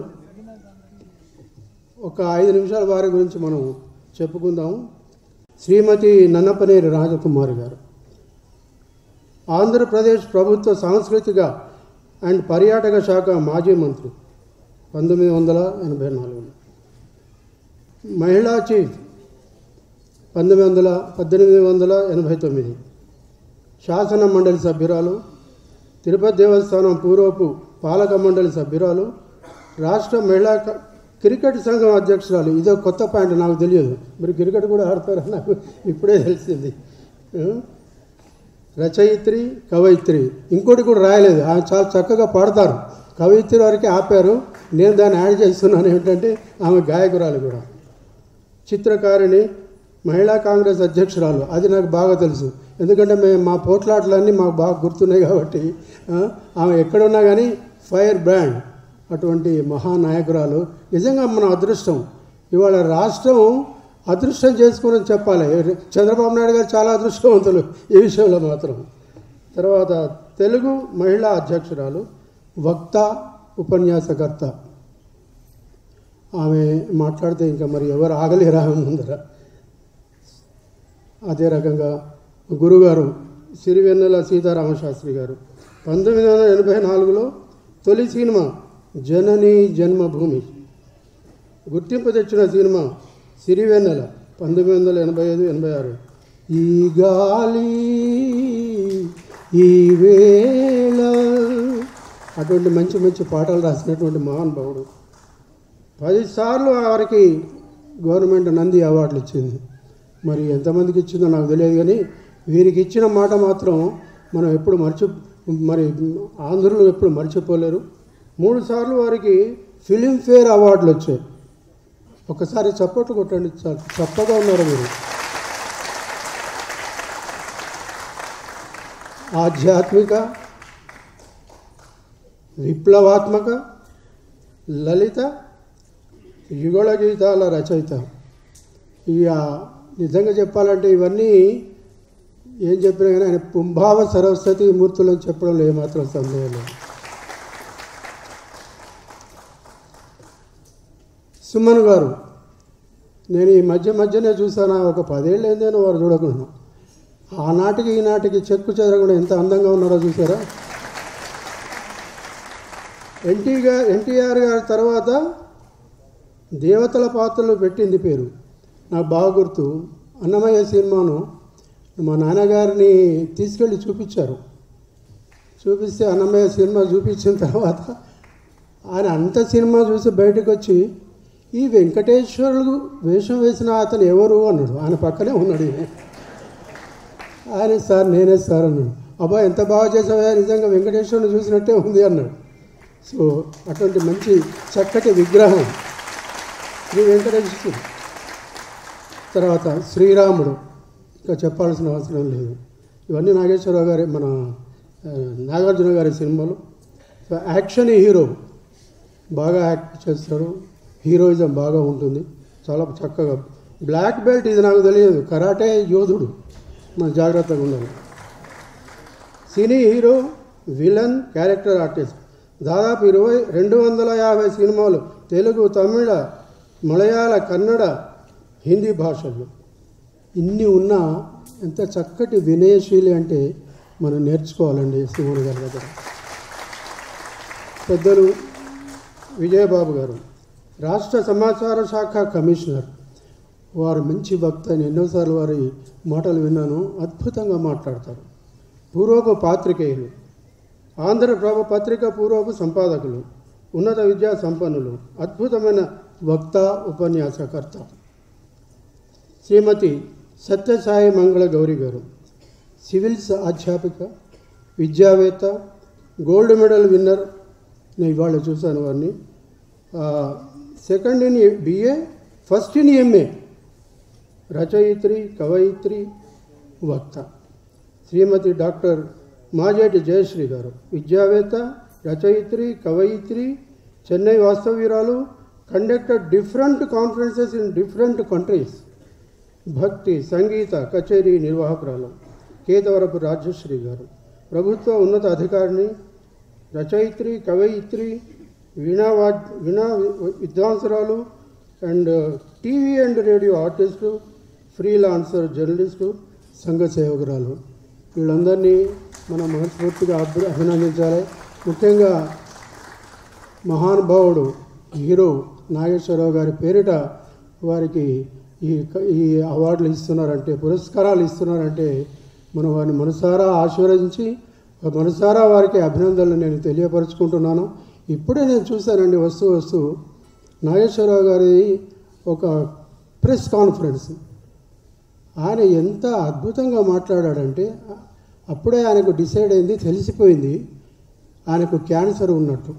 ఒక ఐదు నిమిషాల వారి గురించి మనం చెప్పుకుందాం శ్రీమతి నన్నపనేరి రాజకుమారి గారు ఆంధ్రప్రదేశ్ ప్రభుత్వ సాంస్కృతిక అండ్ పర్యాటక శాఖ మాజీ మంత్రి పంతొమ్మిది వందల ఎనభై నాలుగు మహిళా చీఫ్ పంతొమ్మిది వందల పద్దెనిమిది వందల ఎనభై తొమ్మిది శాసన మండలి సభ్యురాలు తిరుపతి దేవస్థానం పూర్వపు పాలక మండలి సభ్యురాలు రాష్ట్ర మహిళా క- క్రికెట్ సంఘం అధ్యక్షురాలు ఇదో కొత్త పాయింట్ నాకు తెలియదు మీరు క్రికెట్ కూడా ఆడతారని నాకు ఇప్పుడే తెలిసింది ఆ? రచయిత్రి కవయిత్రి ఇంకోటి కూడా రాయలేదు ఆమె చాలా చక్కగా పాడతారు కవయిత్రి వరకే ఆపారు నేను దాన్ని యాడ్ చేస్తున్నాను ఏంటంటే ఆమె గాయకురాలు కూడా చిత్రకారిణి మహిళా కాంగ్రెస్ అధ్యక్షురాలు అది నాకు బాగా తెలుసు ఎందుకంటే మేము మా పోట్లాటలన్నీ మాకు బాగా గుర్తున్నాయి కాబట్టి ఆ, ఆమె ఎక్కడున్నా కానీ ఫైర్ బ్రాండ్ అటువంటి మహానాయకురాలు నిజంగా మన అదృష్టం ఇవాళ రాష్ట్రం అదృష్టం చేసుకుని చెప్పాలి చంద్రబాబు నాయుడు గారు చాలా అదృష్టవంతులు ఈ విషయంలో మాత్రం తర్వాత తెలుగు మహిళా అధ్యక్షురాలు వక్త ఉపన్యాసకర్త ఆమె మాట్లాడితే ఇంకా మరి ఎవరు ఆగలేరా ఆమె ముందర అదే రకంగా గురుగారు సిరివెన్నెల సీతారామశాస్త్రి గారు పంతొమ్మిది వందల ఎనభై నాలుగులో తొలి సినిమా జనని జన్మభూమి గుర్తింపు తెచ్చిన సినిమా సిరివెన్నెల పంతొమ్మిది వందల ఎనభై ఐదు ఎనభై ఆరు ఈ గాలి ఈ వేళ అటువంటి మంచి మంచి పాటలు రాసినటువంటి మహానుభావుడు పదిసార్లు వారికి గవర్నమెంట్ నంది అవార్డులు ఇచ్చింది మరి ఎంతమందికి ఇచ్చిందో నాకు తెలియదు కానీ వీరికి ఇచ్చిన మాట మాత్రం మనం ఎప్పుడు మర్చి మరి ఆంధ్రులు ఎప్పుడు మర్చిపోలేరు మూడు సార్లు వారికి ఫిలింఫేర్ అవార్డులు వచ్చాయి ఒకసారి చప్పట్లు కొట్టండి చాలు చప్పగా ఉన్నారు మీరు ఆధ్యాత్మిక విప్లవాత్మక లలిత యుగళ గీతాల రచయిత ఇక నిజంగా చెప్పాలంటే ఇవన్నీ ఏం చెప్పినా కానీ ఆయన పుంభావ సరస్వతి మూర్తులను చెప్పడంలో ఏమాత్రం సందేహం లేదు సుమన్ గారు నేను ఈ మధ్య మధ్యనే చూసాను ఒక పదేళ్ళు ఏందేనో వారు చూడకుండా ఆనాటికి ఈనాటికి చెక్కు చెదరకుండా ఎంత అందంగా ఉన్నారో చూసారా ఎన్టీగా ఎన్టీఆర్ గారి తర్వాత దేవతల పాత్రలో పెట్టింది పేరు నాకు బాగా గుర్తు అన్నమయ్య సినిమాను మా నాన్నగారిని తీసుకెళ్ళి చూపించారు చూపిస్తే అన్నమయ్య సినిమా చూపించిన తర్వాత ఆయన అంత సినిమా చూసి బయటకు వచ్చి ఈ వెంకటేశ్వరులు వేషం వేసిన అతను ఎవరు అన్నాడు ఆయన పక్కనే ఉన్నాడు ఈయన. ఆయన సార్ నేనే సార్ అన్నాడు అబ్బా ఎంత బాగా చేసావా నిజంగా వెంకటేశ్వరుని చూసినట్టే ఉంది అన్నాడు సో అటువంటి మంచి చక్కటి విగ్రహం శ్రీ వెంకటేశ్వరుడు తర్వాత శ్రీరాముడు ఇంకా చెప్పాల్సిన అవసరం లేదు ఇవన్నీ నాగేశ్వరరావు గారి మన ఆ, నాగార్జున గారి సినిమాలు సో యాక్షన్ హీరో బాగా యాక్ట్ చేస్తాడు హీరోయిజం బాగా ఉంటుంది చాలా చక్కగా బ్లాక్ బెల్ట్ ఇది నాకు తెలియదు కరాటే యోధుడు మన జాగ్రత్తగా ఉండాలి cine hero villain character artist దాదాపు ఇరవై రెండు వందల యాభై సినిమాలు తెలుగు తమిళ మలయాళ కన్నడ హిందీ భాషల్లో ఇన్ని ఉన్నా ఎంత చక్కటి వినయశీలి అంటే మనం నేర్చుకోవాలండి శివుని గారి దగ్గర పెద్దలు విజయబాబు గారు రాష్ట్ర సమాచార శాఖ కమిషనర్ వారు మంచి వక్త అని ఎన్నోసార్లు వారి మాటలు విన్నాను అద్భుతంగా మాట్లాడతారు పూర్వపు పాత్రికేయులు ఆంధ్రప్రభ పత్రిక పూర్వపు సంపాదకులు ఉన్నత విద్యా సంపన్నులు అద్భుతమైన వక్త ఉపన్యాసకర్త శ్రీమతి సత్యసాయి మంగళ గౌరి గారు సివిల్స్ అధ్యాపిక విద్యావేత్త గోల్డ్ మెడల్ విన్నర్ నేను ఇవాళ చూశాను వారిని second in BA first in MA రచయిత్రి కవయిత్రి వక్త శ్రీమతి డాక్టర్ మాజేటి జయశ్రీ గారు విద్యావేత్త రచయిత్రి కవయిత్రి చెన్నై వాస్తవ్యురాలు conducted different conferences in different countries భక్తి సంగీత కచేరీ నిర్వాహకురాలు కేతవరపు రాజశ్రీ గారు ప్రభుత్వ ఉన్నత అధికారిని రచయిత్రి కవయిత్రి వీణా వాద్ వీణా విద్వాంసరాలు and TV and radio artist freelancer journalist సంఘ సేవకురాలు వీళ్ళందరినీ మనం మనస్ఫూర్తిగా అభి అభినందించాలి ముఖ్యంగా మహానుభావుడు హీరో నాగేశ్వరరావు గారి పేరిట వారికి ఈ ఈ అవార్డులు ఇస్తున్నారంటే పురస్కారాలు ఇస్తున్నారంటే మనం వారిని మనసారా ఆశీర్వదించి మనసారా వారికి అభినందనలు నేను తెలియపరుచుకుంటున్నాను ఇప్పుడే నేను చూశానండి వస్తూ వస్తూ నాగేశ్వరరావు గారి ఒక ప్రెస్ కాన్ఫరెన్స్ ఆయన ఎంత అద్భుతంగా మాట్లాడాడంటే అప్పుడే ఆయనకు డిసైడ్ అయింది తెలిసిపోయింది ఆయనకు క్యాన్సర్ ఉన్నట్టు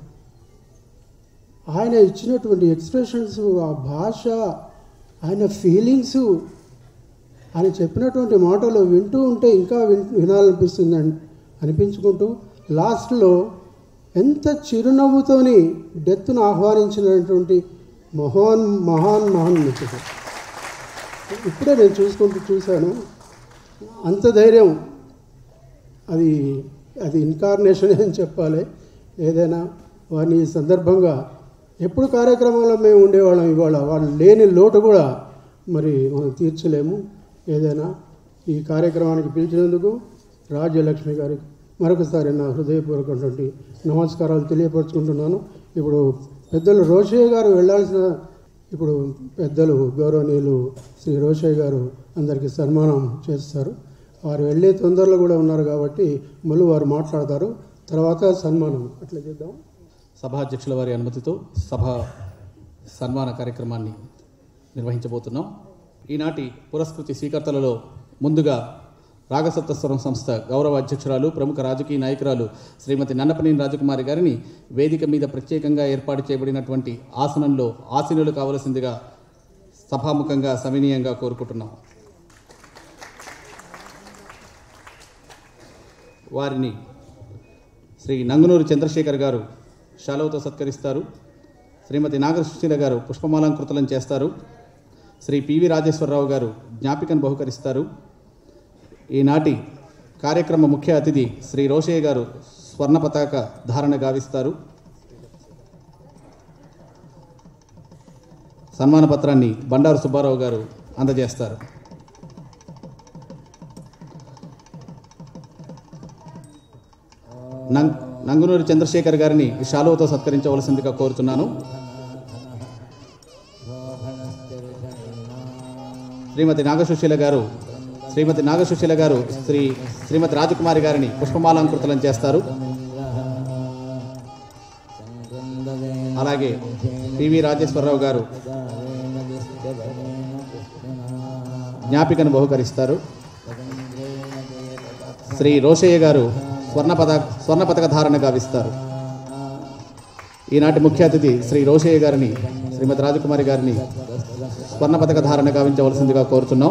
ఆయన ఇచ్చినటువంటి ఎక్స్ప్రెషన్స్ ఆ భాష ఆయన ఫీలింగ్స్ ఆయన చెప్పినటువంటి మాటలు వింటూ ఉంటే ఇంకా విన్ వినాలనిపిస్తుంది అనిపించుకుంటూ లాస్ట్లో ఎంత చిరునవ్వుతోని డెత్ను ఆహ్వానించినటువంటి మహాన్ మహాన్ మహాన్ నటుడు ఇప్పుడే నేను చూసుకుంటూ చూశాను అంత ధైర్యం అది అది ఇన్కార్నేషన్ అని చెప్పాలి ఏదైనా వారిని ఈ సందర్భంగా ఎప్పుడు కార్యక్రమంలో మేము ఉండేవాళ్ళం ఇవాళ వాళ్ళు లేని లోటు కూడా మరి మనం తీర్చలేము ఏదైనా ఈ కార్యక్రమానికి పిలిచినందుకు రాజ్యలక్ష్మి గారికి మరొకసారి నా హృదయపూర్వకటువంటి నమస్కారాలు తెలియపరుచుకుంటున్నాను ఇప్పుడు పెద్దలు రోషయ్య గారు వెళ్ళాల్సిన ఇప్పుడు పెద్దలు గౌరవనీయులు శ్రీ రోషయ్య గారు అందరికీ సన్మానం చేస్తారు వారు వెళ్ళే తొందరలో కూడా ఉన్నారు కాబట్టి మళ్ళీ వారు మాట్లాడతారు తర్వాత సన్మానం అట్లా చేద్దాం సభాధ్యక్షుల వారి అనుమతితో సభ సన్మాన కార్యక్రమాన్ని నిర్వహించబోతున్నాం ఈనాటి పురస్కృతి స్వీకర్తలలో ముందుగా రాగసప్తస్వరం సంస్థ గౌరవ అధ్యక్షురాలు ప్రముఖ రాజకీయ నాయకురాలు శ్రీమతి నన్నపనేని రాజకుమారి గారిని వేదిక మీద ప్రత్యేకంగా ఏర్పాటు చేయబడినటువంటి ఆసనంలో ఆసీనులు కావలసిందిగా సభాముఖంగా సవినీయంగా కోరుకుంటున్నాం వారిని శ్రీ నంగునూరు చంద్రశేఖర్ గారు శాలువతో సత్కరిస్తారు శ్రీమతి నాగసుశీల గారు పుష్పమాలంకృతులను చేస్తారు శ్రీ పివి రాజేశ్వరరావు గారు జ్ఞాపికను బహుకరిస్తారు ఈనాటి కార్యక్రమ ముఖ్య అతిథి శ్రీ రోషయ్య గారు స్వర్ణ పతాక ధారణ గావిస్తారు సన్మాన పత్రాన్ని బండారు సుబ్బారావు గారు అందజేస్తారు నం- నంగునూరి చంద్రశేఖర్ గారిని ఈ శాలువతో సత్కరించవలసిందిగా కోరుతున్నాను శ్రీమతి నాగసుశీల గారు శ్రీమతి నాగసుశీల గారు శ్రీ శ్రీమతి రాజకుమారి గారిని పుష్పమాలంకృతులను చేస్తారు అలాగే పివి రాజేశ్వరరావు గారు జ్ఞాపికను బహుకరిస్తారు శ్రీ రోషయ్య గారు స్వర్ణ పద స్వర్ణ పథక ధారణ గావిస్తారు ఈనాటి ముఖ్య అతిథి శ్రీ రోషయ్య గారిని శ్రీమతి రాజకుమారి గారిని స్వర్ణ పథక ధారణ గావించవలసిందిగా కోరుతున్నాం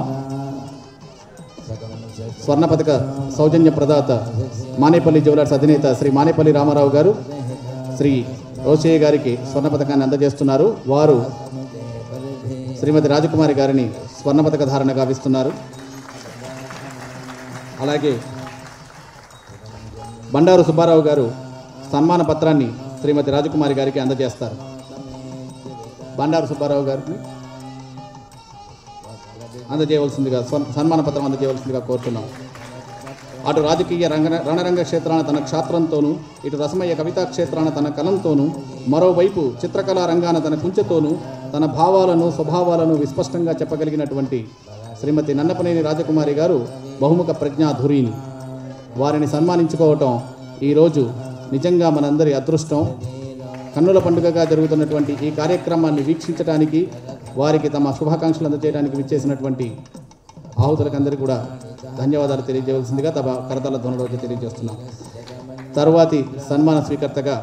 స్వర్ణ పథక సౌజన్య ప్రదాత మానేపల్లి జ్యువెలర్స్ అధినేత శ్రీ మానేపల్లి రామారావు గారు శ్రీ రోషయ్య గారికి స్వర్ణ పథకాన్ని అందజేస్తున్నారు వారు శ్రీమతి రాజకుమారి గారిని స్వర్ణ పథక ధారణ గావిస్తున్నారు అలాగే బండారు సుబ్బారావు గారు సన్మాన పత్రాన్ని శ్రీమతి రాజకుమారి గారికి అందజేస్తారు బండారు సుబ్బారావు గారిని అందజేయవలసిందిగా స్వ- సన్మాన పత్రం అందజేయవలసిందిగా కోరుతున్నాం అటు రాజకీయ రంగ రణరంగ క్షేత్రాన తన క్షాత్రంతోనూ ఇటు రసమయ్య కవితా క్షేత్రాన తన కలంతోనూ మరోవైపు చిత్రకళా రంగాన తన కుంచెతోనూ తన భావాలను స్వభావాలను విస్పష్టంగా చెప్పగలిగినటువంటి శ్రీమతి నన్నపనేని రాజకుమారి గారు బహుముఖ ప్రజ్ఞాధురీని వారిని సన్మానించుకోవటం ఈరోజు నిజంగా మనందరి అదృష్టం కన్నుల పండుగగా జరుగుతున్నటువంటి ఈ కార్యక్రమాన్ని వీక్షించడానికి వారికి తమ శుభాకాంక్షలు అందజేయడానికి విచ్చేసినటువంటి ఆహుతులకు అందరికీ కూడా ధన్యవాదాలు తెలియజేయవలసిందిగా తమ కరతాల ధ్వనులు వచ్చి తెలియజేస్తున్నాం తరువాతి సన్మాన స్వీకర్తగా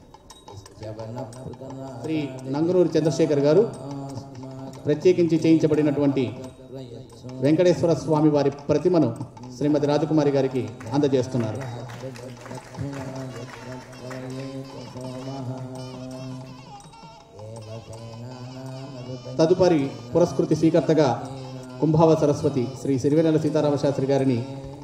శ్రీ నంగనూరి చంద్రశేఖర్ గారు ప్రత్యేకించి చేయించబడినటువంటి వెంకటేశ్వర స్వామి వారి ప్రతిమను శ్రీమతి రాజకుమారి గారికి అందజేస్తున్నారు తదుపరి పురస్కృతి స్వీకర్తగా కుంభావ సరస్వతి శ్రీ సిరివెనెల సీతారామ శాస్త్రి గారిని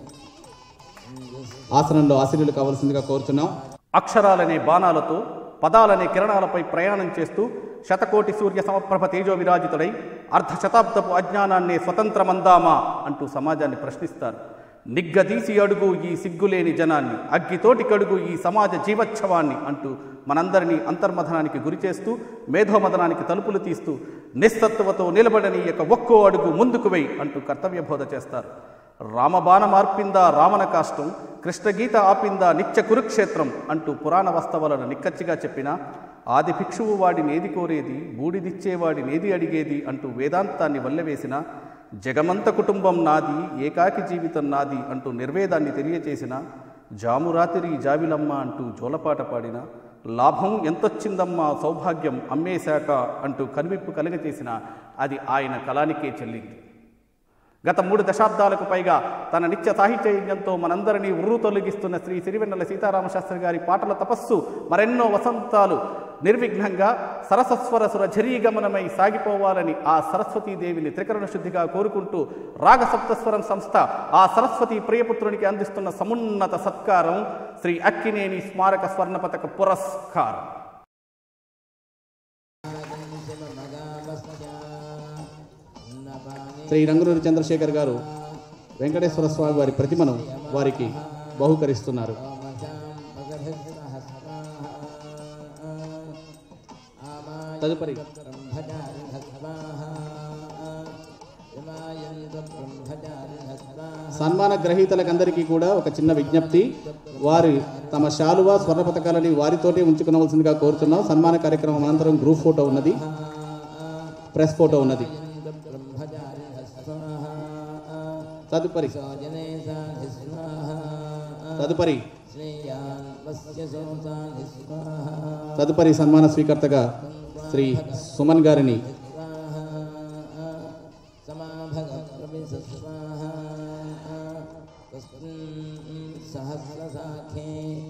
ఆసనంలో ఆశీనులు కావాల్సిందిగా కోరుతున్నాం అక్షరాలనే బాణాలతో పదాలనే కిరణాలపై ప్రయాణం చేస్తూ శతకోటి సూర్య సమప్రభ తేజో విరాజితుడై అర్ధ శతాబ్దపు అజ్ఞానాన్నే స్వతంత్రమందామా అంటూ సమాజాన్ని ప్రశ్నిస్తారు నిగ్గదీసి అడుగు ఈ సిగ్గులేని జనాన్ని అగ్గితోటి కడుగు ఈ సమాజ జీవోత్సవాన్ని అంటూ మనందరినీ అంతర్మథనానికి గురి చేస్తూ మేధోమదనానికి తలుపులు తీస్తూ నిస్సత్తువతో నిలబడని యొక్క ఒక్కో అడుగు ముందుకు వెయ్యి అంటూ కర్తవ్యబోధ చేస్తారు రామబాణ మార్పిందా రావణ కాష్టం కృష్ణగీత ఆపిందా నిత్య కురుక్షేత్రం అంటూ పురాణ వస్తవాలను నిక్కచ్చిగా చెప్పిన ఆది భిక్షువు వాడిని ఏది కోరేది బూడిదిచ్చేవాడిని ఏది అడిగేది అంటూ వేదాంతాన్ని వల్లెవేసిన జగమంత కుటుంబం నాది ఏకాకి జీవితం నాది అంటూ నిర్వేదాన్ని తెలియచేసిన జామురాతిరి జావిలమ్మ అంటూ జోలపాట పాడిన లాభం ఎంతొచ్చిందమ్మా సౌభాగ్యం అమ్మేశాక అంటూ కనువిప్పు కలుగచేసిన అది ఆయన కళానికే చెల్లింది గత మూడు దశాబ్దాలకు పైగా తన నిత్య సాహిత్య యజ్ఞంతో మనందరినీ ఉర్రు తొలగిస్తున్న శ్రీ సిరివెన్నెల సీతారామ శాస్త్రి గారి పాటల తపస్సు మరెన్నో వసంతాలు నిర్విఘ్నంగా సరసస్వర సుర ఝరీగమనమై సాగిపోవాలని ఆ సరస్వతీదేవిని త్రికరణ శుద్ధిగా కోరుకుంటూ రాగ సప్తస్వరం సంస్థ ఆ సరస్వతి ప్రియపుత్రునికి అందిస్తున్న సమున్నత సత్కారం శ్రీ అక్కినేని స్మారక స్వర్ణ పథక పురస్కారం శ్రీ రంగునూరి చంద్రశేఖర్ గారు వెంకటేశ్వర స్వామి వారి ప్రతిమను వారికి బహుకరిస్తున్నారు తదుపరి సన్మాన గ్రహీతలకందరికీ కూడా ఒక చిన్న విజ్ఞప్తి వారి తమ శాలువ స్వర్ణ పథకాలని వారితోటే ఉంచుకునవలసిందిగా కోరుతున్నాం సన్మాన కార్యక్రమం అనంతరం గ్రూప్ ఫోటో ఉన్నది ప్రెస్ ఫోటో ఉన్నది తదుపరి తదుపరి తదుపరి సన్మాన స్వీకర్తగా శ్రీ సుమన్ గారిని సహస్రసాఖే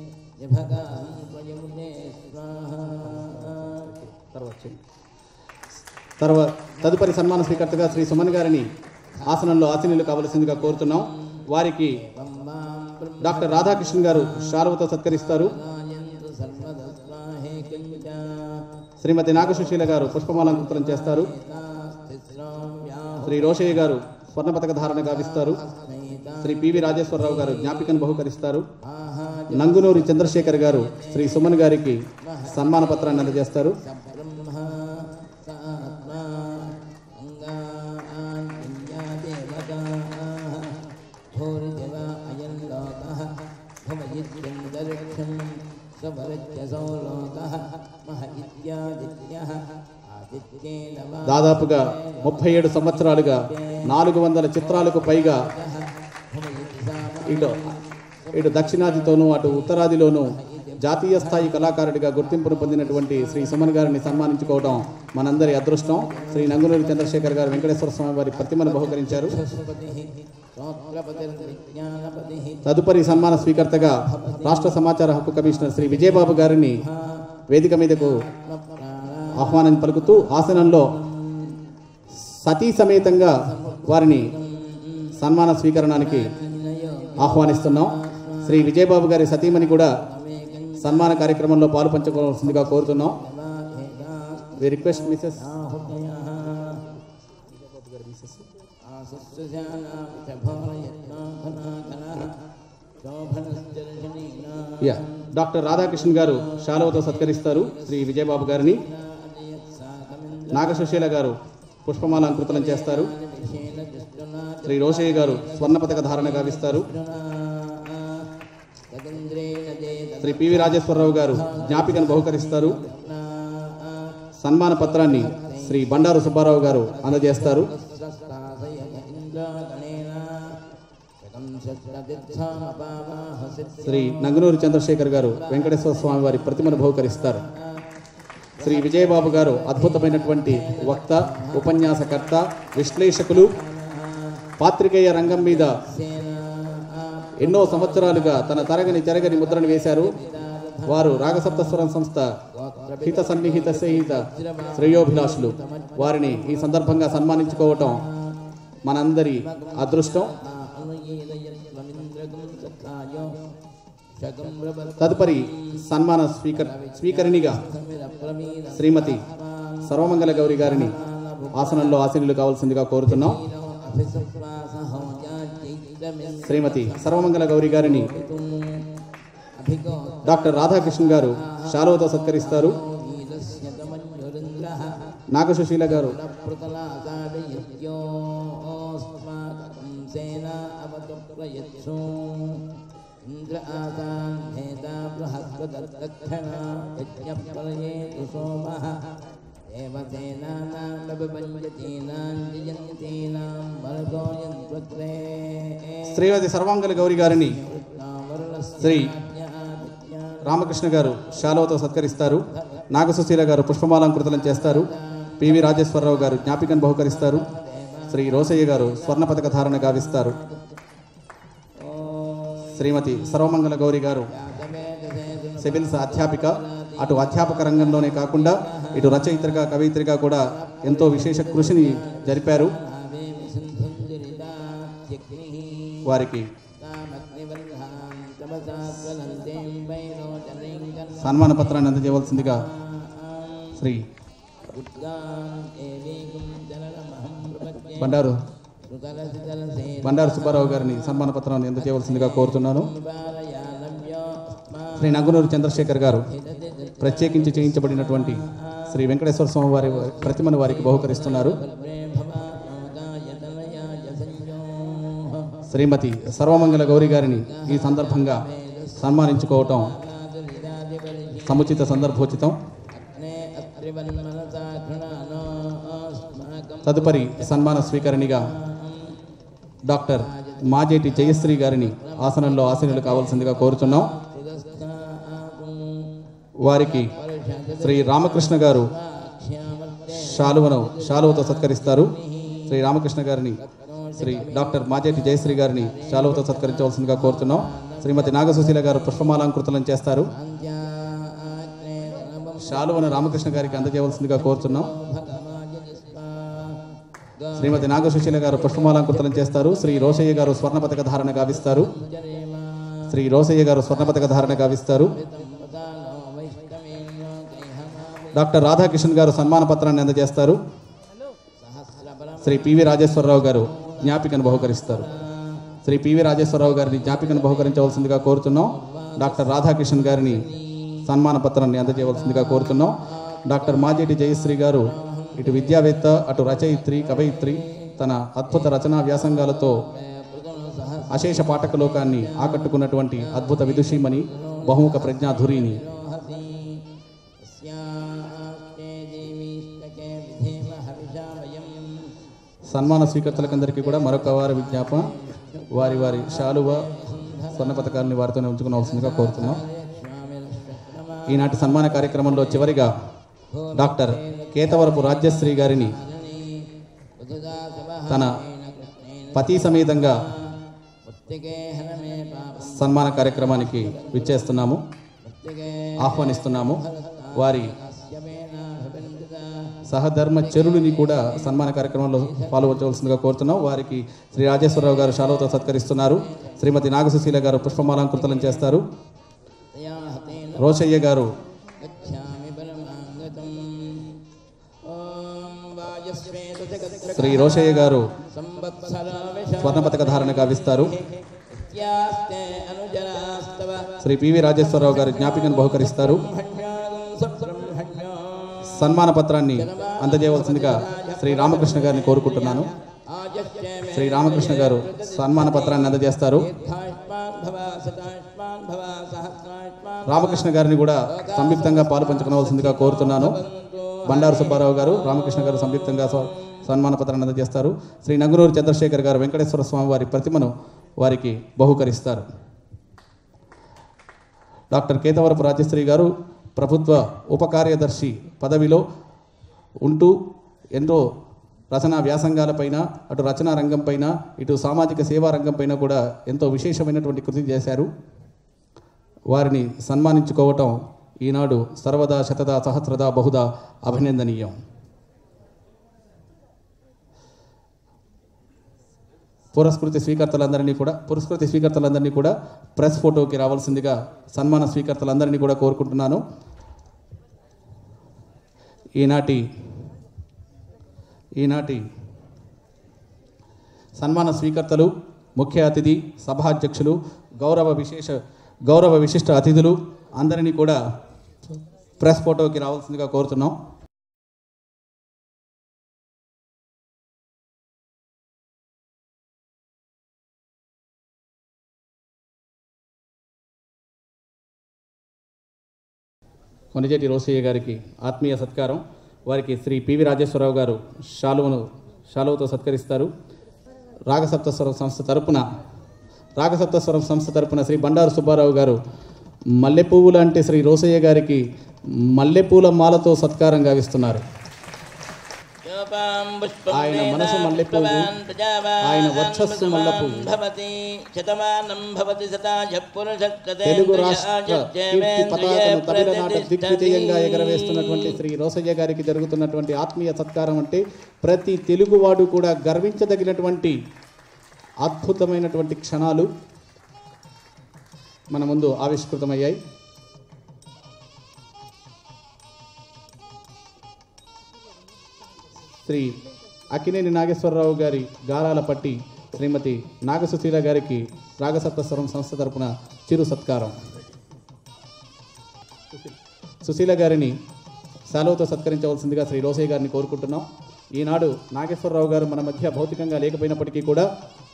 తర్వాత తదుపరి సన్మాన స్వీకర్తగా శ్రీ సుమన్ గారిని ఆసనంలో ఆసనీయులు కావలసిందిగా కోరుతున్నాం వారికి డాక్టర్ రాధాకృష్ణ గారు శాలువతో సత్కరిస్తారు శ్రీమతి నాగసుశీల గారు పుష్పమాలంకృతం చేస్తారు శ్రీ రోషయ్య గారు స్వర్ణ పథక ధారణ గావిస్తారు శ్రీ పివి రాజేశ్వరరావు గారు జ్ఞాపికను బహుకరిస్తారు నంగునూరి చంద్రశేఖర్ గారు శ్రీ సుమన్ గారికి సన్మాన పత్రాన్ని అందజేస్తారు దాదాపుగా ముప్పై ఏడు సంవత్సరాలుగా నాలుగు వందల చిత్రాలకు పైగా ఇటు ఇటు దక్షిణాదితోనూ అటు ఉత్తరాదిలోనూ జాతీయ స్థాయి కళాకారుడిగా గుర్తింపును పొందినటువంటి శ్రీ సుమన్ గారిని సన్మానించుకోవడం మనందరి అదృష్టం శ్రీ నంగునూరి చంద్రశేఖర్ గారు వెంకటేశ్వర స్వామి వారి ప్రతిమను బహుకరించారు తదుపరి సన్మాన స్వీకర్తగా రాష్ట్ర సమాచార హక్కు కమిషనర్ శ్రీ విజయబాబు గారిని వేదిక మీదకు ఆహ్వానం పలుకుతూ ఆసనంలో సతీ సమేతంగా వారిని సన్మాన స్వీకరణానికి ఆహ్వానిస్తున్నాం శ్రీ విజయబాబు గారి సతీమణి కూడా సన్మాన కార్యక్రమంలో పాలు పంచుకోవాల్సిందిగా కోరుతున్నాం వి రిక్వెస్ట్ మిసెస్ యా డాక్టర్ రాధాకృష్ణ గారు శాలువతో సత్కరిస్తారు శ్రీ విజయబాబు గారిని నాగసుశీల గారు పుష్పమాలంకృతం చేస్తారు శ్రీ రోషయ్య గారు స్వర్ణ పథక ధారణ గావిస్తారు శ్రీ పివి రాజేశ్వరరావు గారు జ్ఞాపికను బహుకరిస్తారు సన్మాన పత్రాన్ని శ్రీ బండారు సుబ్బారావు గారు అందజేస్తారు శ్రీ నంగనూరు చంద్రశేఖర్ గారు వెంకటేశ్వర స్వామి వారి ప్రతిమను బహుకరిస్తారు శ్రీ విజయబాబు గారు అద్భుతమైనటువంటి వక్త ఉపన్యాసకర్త విశ్లేషకులు పాత్రికేయ రంగం మీద ఎన్నో సంవత్సరాలుగా తన తరగని తెరగని ముద్రను వేశారు వారు రాగసప్తస్వరం సంస్థ హిత సన్నిహిత సహిత శ్రేయోభిలాషులు వారిని ఈ సందర్భంగా సన్మానించుకోవటం మనందరి అదృష్టం తదుపరి సన్మాన స్పీకర్ స్పీకరినిగా శ్రీమతి సర్వమంగళ గౌరి గారిని ఆసనంలో ఆసీనులు కావాల్సిందిగా కోరుతున్నాం శ్రీమతి సర్వమంగళ గౌరి గారిని డాక్టర్ రాధాకృష్ణ గారు శాలువతో సత్కరిస్తారు నాగసుశీల గారు ఇంద్ర ఆసాన్నేత బృహస్పతర్దక్షణ యజ్ఞఫలయేతు సోమః దేవసేనానాం నభిపంచతీనాం జయంతీనాం వరదో యంత్వగ్రే శ్రీమతి సర్వాంగల గౌరి గారిని శ్రీ రామకృష్ణ గారు శాలువతో సత్కరిస్తారు నాగసుశీల గారు పుష్పమాలంకృతలం చేస్తారు పివి రాజేశ్వరరావు గారు జ్ఞాపికను బహుకరిస్తారు శ్రీ రోసయ్య గారు స్వర్ణ పథక ధారణ గావిస్తారు శ్రీమతి సర్వమంగళ గౌరి గారు సివిల్స్ అధ్యాపిక అటు అధ్యాపక రంగంలోనే కాకుండా ఇటు రచయిత్రిగా కవయిత్రిగా కూడా ఎంతో విశేష కృషిని జరిపారు వారికి సన్మాన పత్రాన్ని అందజేయవలసిందిగా శ్రీ బండారు బండారు సుబ్బారావు గారిని సన్మాన పత్రాన్ని అందజేయవలసిందిగా కోరుతున్నాను శ్రీ నగునూరు చంద్రశేఖర్ గారు ప్రత్యేకించి చేయించబడినటువంటి శ్రీ వెంకటేశ్వర స్వామి వారి ప్రతిమను వారికి బహుకరిస్తున్నారు శ్రీమతి సర్వమంగళ గౌరి గారిని ఈ సందర్భంగా సన్మానించుకోవటం సముచిత సందర్భోచితం తదుపరి సన్మాన స్వీకరణిగా డాక్టర్ మాజేటి జయశ్రీ గారిని ఆసనంలో ఆసీనులు కావాల్సిందిగా కోరుతున్నాం వారికి శ్రీ రామకృష్ణ గారు శాలువను శాలువతో సత్కరిస్తారు శ్రీ రామకృష్ణ గారిని శ్రీ డాక్టర్ మాజేటి జయశ్రీ గారిని శాలువతో సత్కరించవలసిందిగా కోరుతున్నాం శ్రీమతి నాగసుశీల గారు పుష్పమాలంకృతులను చేస్తారు శాలువను రామకృష్ణ గారికి అందజేయవలసిందిగా కోరుతున్నాం శ్రీమతి నాగసుశీల గారు పుష్పమాలంకృతం చేస్తారు శ్రీ రోషయ్య గారు స్వర్ణ పథక ధారణ గావిస్తారు శ్రీ రోసయ్య గారు స్వర్ణ పథక ధారణ గావిస్తారు డాక్టర్ రాధాకిషన్ గారు సన్మాన పత్రాన్ని అందజేస్తారు శ్రీ పివి రాజేశ్వరరావు గారు జ్ఞాపికను బహుకరిస్తారు శ్రీ పివి రాజేశ్వరరావు గారిని జ్ఞాపికను బహుకరించవలసిందిగా కోరుతున్నాం డాక్టర్ రాధాకిషన్ గారిని సన్మాన పత్రాన్ని అందజేయవలసిందిగా కోరుతున్నాం డాక్టర్ మాజేటి జయశ్రీ గారు ఇటు విద్యావేత్త అటు రచయిత్రి కవయిత్రి తన అద్భుత రచనా వ్యాసంగాలతో అశేష పాఠక లోకాన్ని ఆకట్టుకున్నటువంటి అద్భుత విదుషీమణి బహుముఖ ప్రజ్ఞాధురిని సన్మాన స్వీకర్తలకందరికీ కూడా మరొక వారి విజ్ఞాపన వారి వారి శాలువ స్వర్ణ పథకాలని వారితోనే ఉంచుకోవాల్సిందిగా కోరుతున్నాం ఈనాటి సన్మాన కార్యక్రమంలో చివరిగా డాక్టర్ కేతవరపు రాజ్యశ్రీ గారిని తన పతి సమేతంగా సన్మాన కార్యక్రమానికి విచ్చేస్తున్నాము ఆహ్వానిస్తున్నాము వారి సహధర్మ చెరువుని కూడా సన్మాన కార్యక్రమంలో పాల్గొనవలసిందిగా కోరుతున్నాం వారికి శ్రీ రాజేశ్వరరావు గారు శాలువతో సత్కరిస్తున్నారు శ్రీమతి నాగసుశీల గారు పుష్పమాలంకృతలం చేస్తారు రోషయ్య గారు శ్రీ రోషయ్య గారు స్వర్ణ పథక ధారణ గావిస్తారు శ్రీ పివి రాజేశ్వరరావు గారు జ్ఞాపికను బహుకరిస్తారు సన్మాన పత్రాన్ని అందజేయవలసిందిగా శ్రీ రామకృష్ణ గారిని కోరుకుంటున్నాను శ్రీ రామకృష్ణ గారు సన్మాన పత్రాన్ని అందజేస్తారు రామకృష్ణ గారిని కూడా సంయుక్తంగా పాలు పంచుకోవాల్సిందిగా కోరుతున్నాను బండారు సుబ్బారావు గారు రామకృష్ణ గారు సంయుక్తంగా స్వ- సన్మాన పత్రాన్ని అందజేస్తారు శ్రీ నంగునూరు చంద్రశేఖర్ గారు వెంకటేశ్వర స్వామి వారి ప్రతిమను వారికి బహుకరిస్తారు డాక్టర్ కేతవరపు రాజశ్రీ గారు ప్రభుత్వ ఉపకార్యదర్శి పదవిలో ఉంటూ ఎన్నో రచనా వ్యాసంగాలపైన అటు రచనా రంగంపైన ఇటు సామాజిక సేవా రంగంపైన కూడా ఎంతో విశేషమైనటువంటి కృషి చేశారు వారిని సన్మానించుకోవటం ఈనాడు సర్వదా శతదా సహస్రదా బహుదా అభినందనీయం పురస్కృతి స్వీకర్తలందరినీ కూడా పురస్కృతి స్వీకర్తలందరినీ కూడా ప్రెస్ ఫోటోకి రావాల్సిందిగా సన్మాన స్వీకర్తలందరినీ కూడా కోరుకుంటున్నాను ఈనాటి ఈనాటి సన్మాన స్వీకర్తలు ముఖ్య అతిథి సభాధ్యక్షులు గౌరవ విశేష గౌరవ విశిష్ట అతిథులు అందరినీ కూడా ప్రెస్ ఫోటోకి రావాల్సిందిగా కోరుతున్నాం కొనిజేటి రోసయ్య గారికి ఆత్మీయ సత్కారం వారికి శ్రీ పివి రాజేశ్వరరావు గారు శాలువను శాలువతో సత్కరిస్తారు రాగసప్తస్వరం సంస్థ తరపున రాగసప్తస్వరం సంస్థ తరపున శ్రీ బండారు సుబ్బారావు గారు మల్లెపువ్వు లాంటి శ్రీ రోసయ్య గారికి మల్లెపూల మాలతో సత్కారం గావిస్తున్నారు ఆయన మనసు మల్లెపువ్వు ఆయన వర్చస్సు మల్లెపువ్వు భవతి శతమానం భవతి శతాజ తెలుగు రాష్ట్ర కీర్తి పతాకను తమిళనాట దిగ్విజయంగా ఎగరవేస్తున్నటువంటి శ్రీ రోసయ్య గారికి జరుగుతున్నటువంటి ఆత్మీయ సత్కారం అంటే ప్రతి తెలుగువాడు కూడా గర్వించదగినటువంటి అద్భుతమైనటువంటి క్షణాలు మన ముందు ఆవిష్కృతమయ్యాయి శ్రీ అక్కినేని నాగేశ్వరరావు గారి గారాల పట్టి శ్రీమతి నాగసుశీల గారికి రాగసప్తస్వరం సంస్థ తరపున చిరు సత్కారం సుశీల గారిని సెలవుతో సత్కరించవలసిందిగా శ్రీ రోసయ్య గారిని కోరుకుంటున్నాం ఈనాడు నాగేశ్వరరావు గారు మన మధ్య భౌతికంగా లేకపోయినప్పటికీ కూడా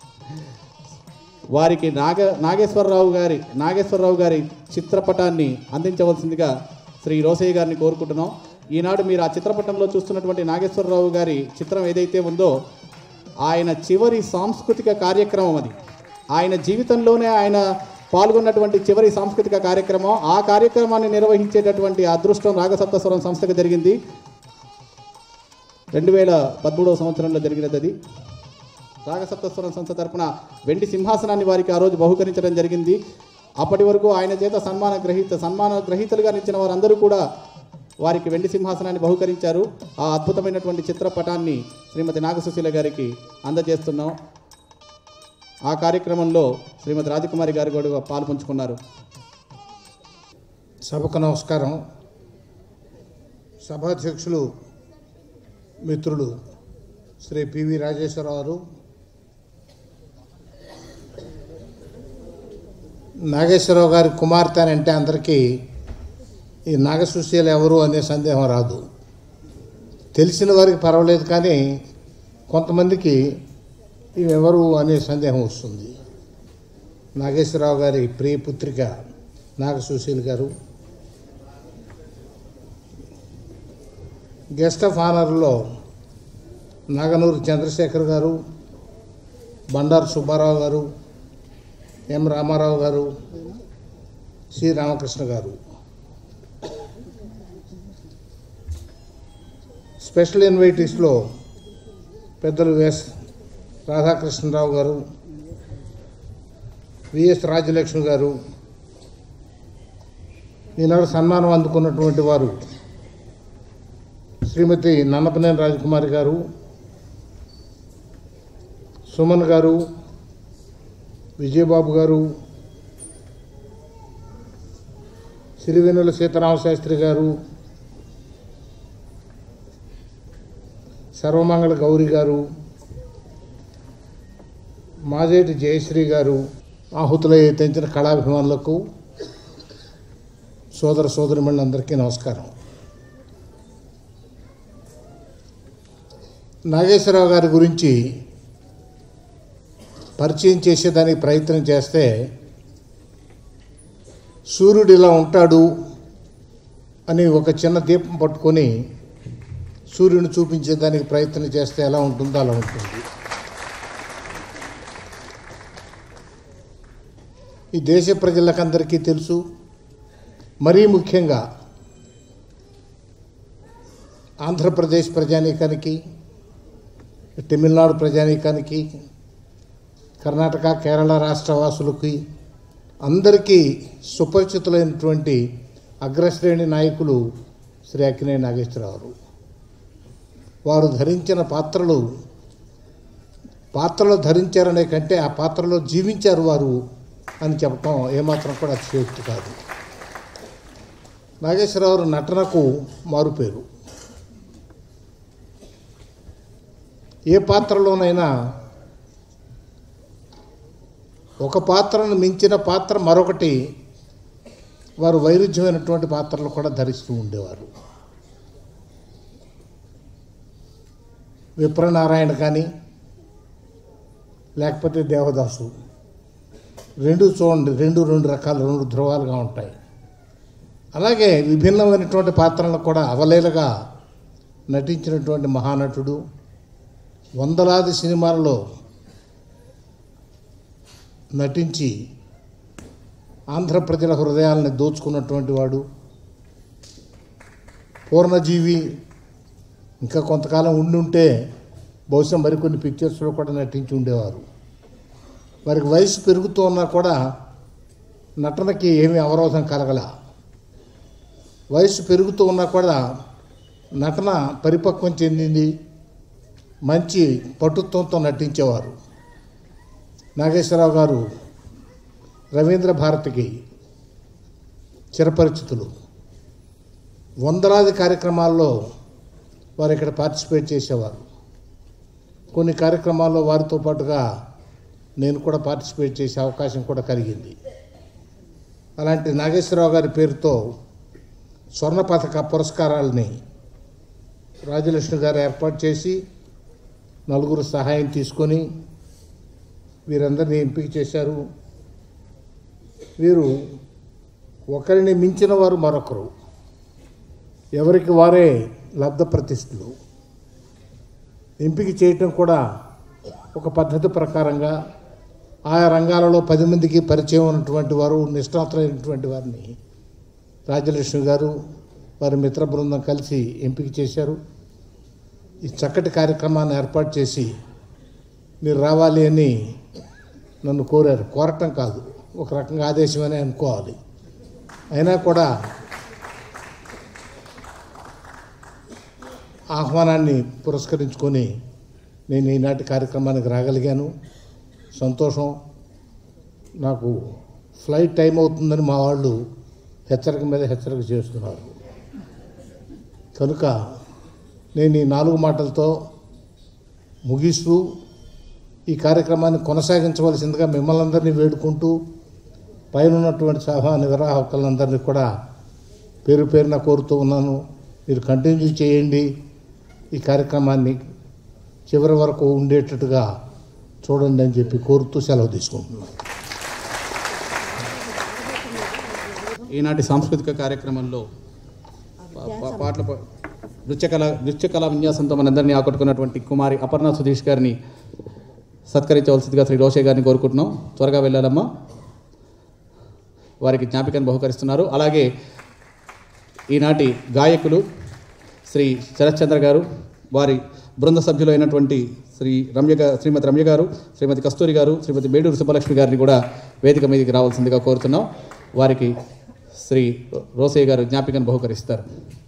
వారికి నాగ నాగేశ్వరరావు గారి నాగేశ్వరరావు గారి చిత్రపటాన్ని అందించవలసిందిగా శ్రీ రోసయ్య గారిని కోరుకుంటున్నాం ఈనాడు మీరు ఆ చిత్రపటంలో చూస్తున్నటువంటి నాగేశ్వరరావు గారి చిత్రం ఏదైతే ఉందో ఆయన చివరి సాంస్కృతిక కార్యక్రమం అది ఆయన జీవితంలోనే ఆయన పాల్గొన్నటువంటి చివరి సాంస్కృతిక కార్యక్రమం ఆ కార్యక్రమాన్ని నిర్వహించేటటువంటి అదృష్టం రాగసప్తస్వరం సంస్థకు జరిగింది రెండు వేల పదమూడవ సంవత్సరంలో జరిగినది అది రాగసప్తస్వరం సంస్థ తరపున వెండి సింహాసనాన్ని వారికి ఆ రోజు బహుకరించడం జరిగింది అప్పటి వరకు ఆయన చేత సన్మాన గ్రహీత సన్మాన గ్రహీతలుగా నిలిచిన వారందరూ కూడా వారికి వెండి సింహాసనాన్ని బహుకరించారు ఆ అద్భుతమైనటువంటి చిత్రపటాన్ని శ్రీమతి నాగసుశీల గారికి అందజేస్తున్నాం ఆ కార్యక్రమంలో శ్రీమతి రాజకుమారి గారు కూడా పాలు పంచుకున్నారు సభకు నమస్కారం సభాధ్యక్షులు మిత్రులు శ్రీ పివి రాజేశ్వరరావు గారు నాగేశ్వరరావు గారి కుమార్తె అని అంటే అందరికీ ఈ నాగసుశీల ఎవరు అనే సందేహం రాదు తెలిసిన వారికి పర్వాలేదు కానీ కొంతమందికి ఇవి ఎవరు అనే సందేహం వస్తుంది నాగేశ్వరరావు గారి ప్రియ పుత్రిక నాగసుశీల్ గారు గెస్ట్ ఆఫ్ ఆనర్లో నాగనూరు చంద్రశేఖర్ గారు బండారు సుబ్బారావు గారు ఎం రామారావు గారు సి రామకృష్ణ గారు స్పెషల్ ఇన్వైటీస్లో పెద్దలు ఎస్ రాధాకృష్ణరావు గారు విఎస్ రాజలక్ష్మి గారు ఈనాడు సన్మానం అందుకున్నటువంటి వారు శ్రీమతి నన్నపనేని రాజకుమారి గారు సుమన్ గారు విజయబాబు గారు సిరివెన్నుల సీతారామశాస్త్రి గారు సర్వమంగళ గౌరి గారు మాజేటి జయశ్రీ గారు ఆహుతులై తెంచిన కళాభిమానులకు సోదర సోదరిమణులందరికీ నమస్కారం నాగేశ్వరరావు గారి గురించి పరిచయం చేసేదానికి ప్రయత్నం చేస్తే సూర్యుడు ఇలా ఉంటాడు అని ఒక చిన్న దీపం పట్టుకొని సూర్యుని చూపించేదానికి ప్రయత్నం చేస్తే ఎలా ఉంటుందో అలా ఉంటుంది ఈ దేశ ప్రజలకందరికీ తెలుసు మరీ ముఖ్యంగా ఆంధ్రప్రదేశ్ ప్రజానీకానికి తమిళనాడు ప్రజానీకానికి కర్ణాటక కేరళ రాష్ట్ర వాసులకి అందరికీ సుపరిచితులైనటువంటి అగ్రశ్రేణి నాయకులు శ్రీ అక్కినే నాగేశ్వరరావు వారు ధరించిన పాత్రలు పాత్రలో ధరించారనే కంటే ఆ పాత్రలో జీవించారు వారు అని చెప్పడం ఏమాత్రం కూడా అతిశయోక్తి కాదు నాగేశ్వరరావు నటనకు మారుపేరు ఏ పాత్రలోనైనా ఒక పాత్రను మించిన పాత్ర మరొకటి వారు వైరుధ్యమైనటువంటి పాత్రలు కూడా ధరిస్తూ ఉండేవారు విప్రనారాయణ కానీ లేకపోతే దేవదాసు రెండు చూడండి రెండు రెండు రకాల రెండు ధ్రువాలుగా ఉంటాయి అలాగే విభిన్నమైనటువంటి పాత్రలను కూడా అవలేలగా నటించినటువంటి మహానటుడు వందలాది సినిమాలలో నటించి ఆంధ్ర ప్రజల హృదయాలను దోచుకున్నటువంటి వాడు పూర్ణజీవి ఇంకా కొంతకాలం ఉండి ఉంటే బహుశా మరికొన్ని పిక్చర్స్లో కూడా నటించి ఉండేవారు వారికి వయసు పెరుగుతూ ఉన్నా కూడా నటనకి ఏమీ అవరోధం కలగల వయసు పెరుగుతూ ఉన్నా కూడా నటన పరిపక్వం చెందింది మంచి పటుత్వంతో నటించేవారు నాగేశ్వరరావు గారు రవీంద్ర భారతికి చిరపరిచితులు వందలాది కార్యక్రమాల్లో వారు ఇక్కడ పార్టిసిపేట్ చేసేవారు కొన్ని కార్యక్రమాల్లో వారితో పాటుగా నేను కూడా పార్టిసిపేట్ చేసే అవకాశం కూడా కలిగింది అలాంటి నాగేశ్వరరావు గారి పేరుతో స్వర్ణ పథక పురస్కారాలని రాజలక్ష్మి గారు ఏర్పాటు చేసి నలుగురు సహాయం తీసుకొని వీరందరినీ ఎంపిక చేశారు వీరు ఒకరిని మించిన వారు మరొకరు ఎవరికి వారే లబ్ధ ప్రతిష్ఠులు ఎంపిక చేయటం కూడా ఒక పద్ధతి ప్రకారంగా ఆయా రంగాలలో పది మందికి పరిచయం ఉన్నటువంటి వారు నిష్ణాతులైనటువంటి వారిని రాజలక్ష్మి గారు వారి మిత్ర బృందం కలిసి ఎంపిక చేశారు ఈ చక్కటి కార్యక్రమాన్ని ఏర్పాటు చేసి మీరు రావాలి అని నన్ను కోరారు కోరటం కాదు ఒక రకంగా ఆదేశమని అనుకోవాలి అయినా కూడా ఆహ్వానాన్ని పురస్కరించుకొని నేను ఈనాటి కార్యక్రమానికి రాగలిగాను సంతోషం నాకు ఫ్లైట్ టైం అవుతుందని మా వాళ్ళు హెచ్చరిక మీద హెచ్చరిక చేస్తున్నారు కనుక నేను ఈ నాలుగు మాటలతో ముగిస్తూ ఈ కార్యక్రమాన్ని కొనసాగించవలసిందిగా మిమ్మల్ని అందరినీ వేడుకుంటూ పైన ఉన్నటువంటి సభా నిర్వాహకులందరినీ కూడా పేరు పేరున కోరుతూ ఉన్నాను మీరు కంటిన్యూ చేయండి ఈ కార్యక్రమాన్ని చివరి వరకు ఉండేటట్టుగా చూడండి అని చెప్పి కోరుతూ సెలవు తీసుకుంటున్నాను ఈనాటి సాంస్కృతిక కార్యక్రమంలో పా- పా- పాటల పా- నృత్యకళ నృత్యకళా విన్యాసంతో మనందరినీ ఆకట్టుకున్నటువంటి కుమారి అపర్ణ సుధీష్ గారిని సత్కరించవలసిందిగా శ్రీ రోషే గారిని కోరుకుంటున్నాం త్వరగా వెళ్ళాలమ్మా వారికి జ్ఞాపికను బహుకరిస్తున్నారు అలాగే ఈనాటి గాయకులు శ్రీ శరత్చంద్ర గారు వారి బృంద సభ్యులు అయినటువంటి శ్రీ రమ్య గా- శ్రీమతి రమ్య గారు శ్రీమతి కస్తూరి గారు శ్రీమతి మేడూరు సుబ్బలక్ష్మి గారిని కూడా వేదిక మీదకి రావాల్సిందిగా కోరుతున్నాం వారికి శ్రీ రోసయ్య గారు జ్ఞాపికను బహుకరిస్తారు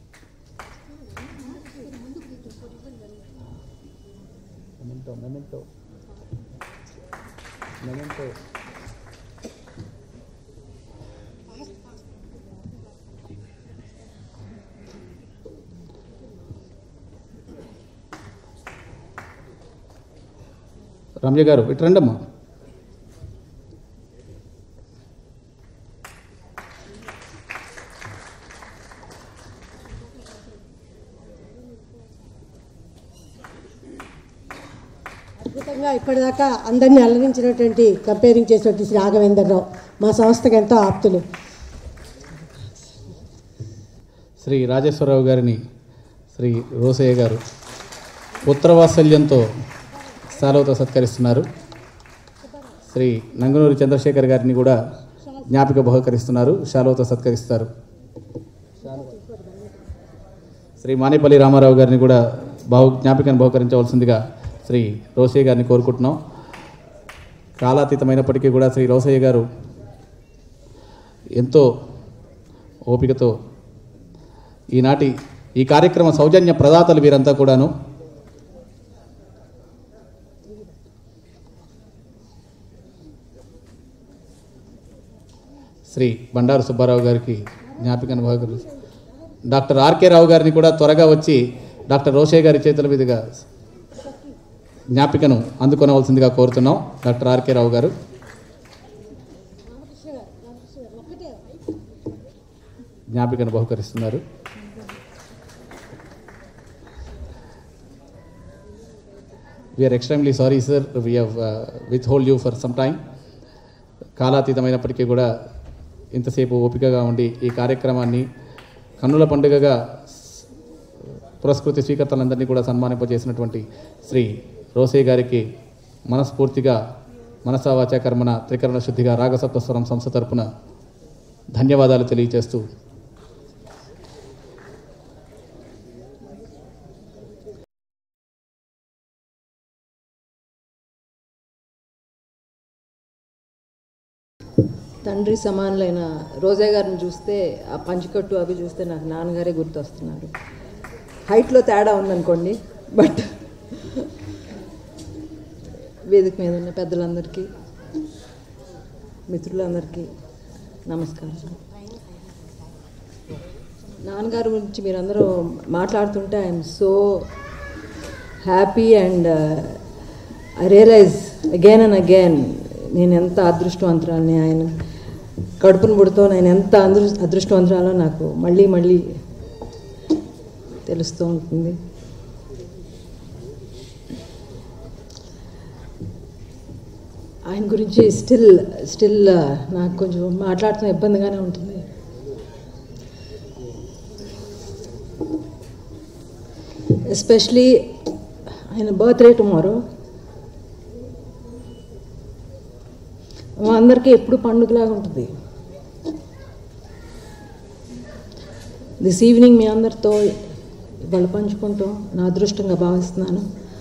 రమ్య గారు ఇటు రండమ్మా అద్భుతంగా ఇప్పటిదాకా అందరినీ అలరించినటువంటి కంపేరింగ్ చేసినటువంటి శ్రీ రాఘవేంద్రరావు మా సంస్థకు ఎంతో ఆప్తులు శ్రీ రాజేశ్వరరావు గారిని శ్రీ రోసయ్య గారు పుత్రవాత్సల్యంతో సాలవతో సత్కరిస్తున్నారు శ్రీ నంగనూరి చంద్రశేఖర్ గారిని కూడా జ్ఞాపిక బహుకరిస్తున్నారు శాలువతో సత్కరిస్తారు శ్రీ మానేపల్లి రామారావు గారిని కూడా బహు జ్ఞాపికను బహుకరించవలసిందిగా శ్రీ రోసయ్య గారిని కోరుకుంటున్నాం కాలాతీతమైనప్పటికీ కూడా శ్రీ రోసయ్య గారు ఎంతో ఓపికతో ఈనాటి ఈ కార్యక్రమ సౌజన్య ప్రదాతలు వీరంతా కూడాను శ్రీ బండారు సుబ్బారావు గారికి జ్ఞాపికను బహుకరి డాక్టర్ ఆర్కే రావు గారిని కూడా త్వరగా వచ్చి డాక్టర్ రోషయ్య గారి చేతుల మీదుగా జ్ఞాపికను అందుకొనవలసిందిగా కోరుతున్నాం డాక్టర్ ఆర్కే రావు గారు జ్ఞాపికను బహుకరిస్తున్నారు we're extremely sorry sir we have withhold you for some time కాలాతీతమైనప్పటికీ కూడా ఇంతసేపు ఓపికగా ఉండి ఈ కార్యక్రమాన్ని కన్నుల పండుగగా పురస్కృతి స్వీకర్తలందరినీ కూడా సన్మానింపజేసినటువంటి శ్రీ రోసే గారికి మనస్ఫూర్తిగా మనసా వాచా కర్మన త్రికరణ శుద్ధిగా రాగసప్తస్వరం సంస్థ తరపున ధన్యవాదాలు తెలియజేస్తూ తండ్రి సమానులైన రోజా గారిని చూస్తే ఆ పంచికట్టు అవి చూస్తే నాకు నాన్నగారే గుర్తొస్తున్నారు హైట్లో తేడా ఉందనుకోండి బట్ వేదిక మీద ఉన్న పెద్దలందరికీ మిత్రులందరికీ నమస్కారం నాన్నగారి గురించి మీరందరూ మాట్లాడుతుంటే I'm so happy and I realise again and again నేను ఎంత అదృష్టవంతురాలని ఆయన కడుపును పుడుతో నేను ఎంత అదృ అదృష్టవంతురాలో నాకు మళ్ళీ మళ్ళీ తెలుస్తూ ఉంటుంది ఆయన గురించి స్టిల్ స్టిల్ నాకు కొంచెం మాట్లాడుతున్న ఇబ్బందిగానే ఉంటుంది ఎస్పెషలీ ఆయన బర్త్డే టుమారో మా అందరికీ ఎప్పుడు పండుగలాగా ఉంటుంది దిస్ ఈవినింగ్ మీ అందరితో ఇవాళ పంచుకుంటాం నా అదృష్టంగా భావిస్తున్నాను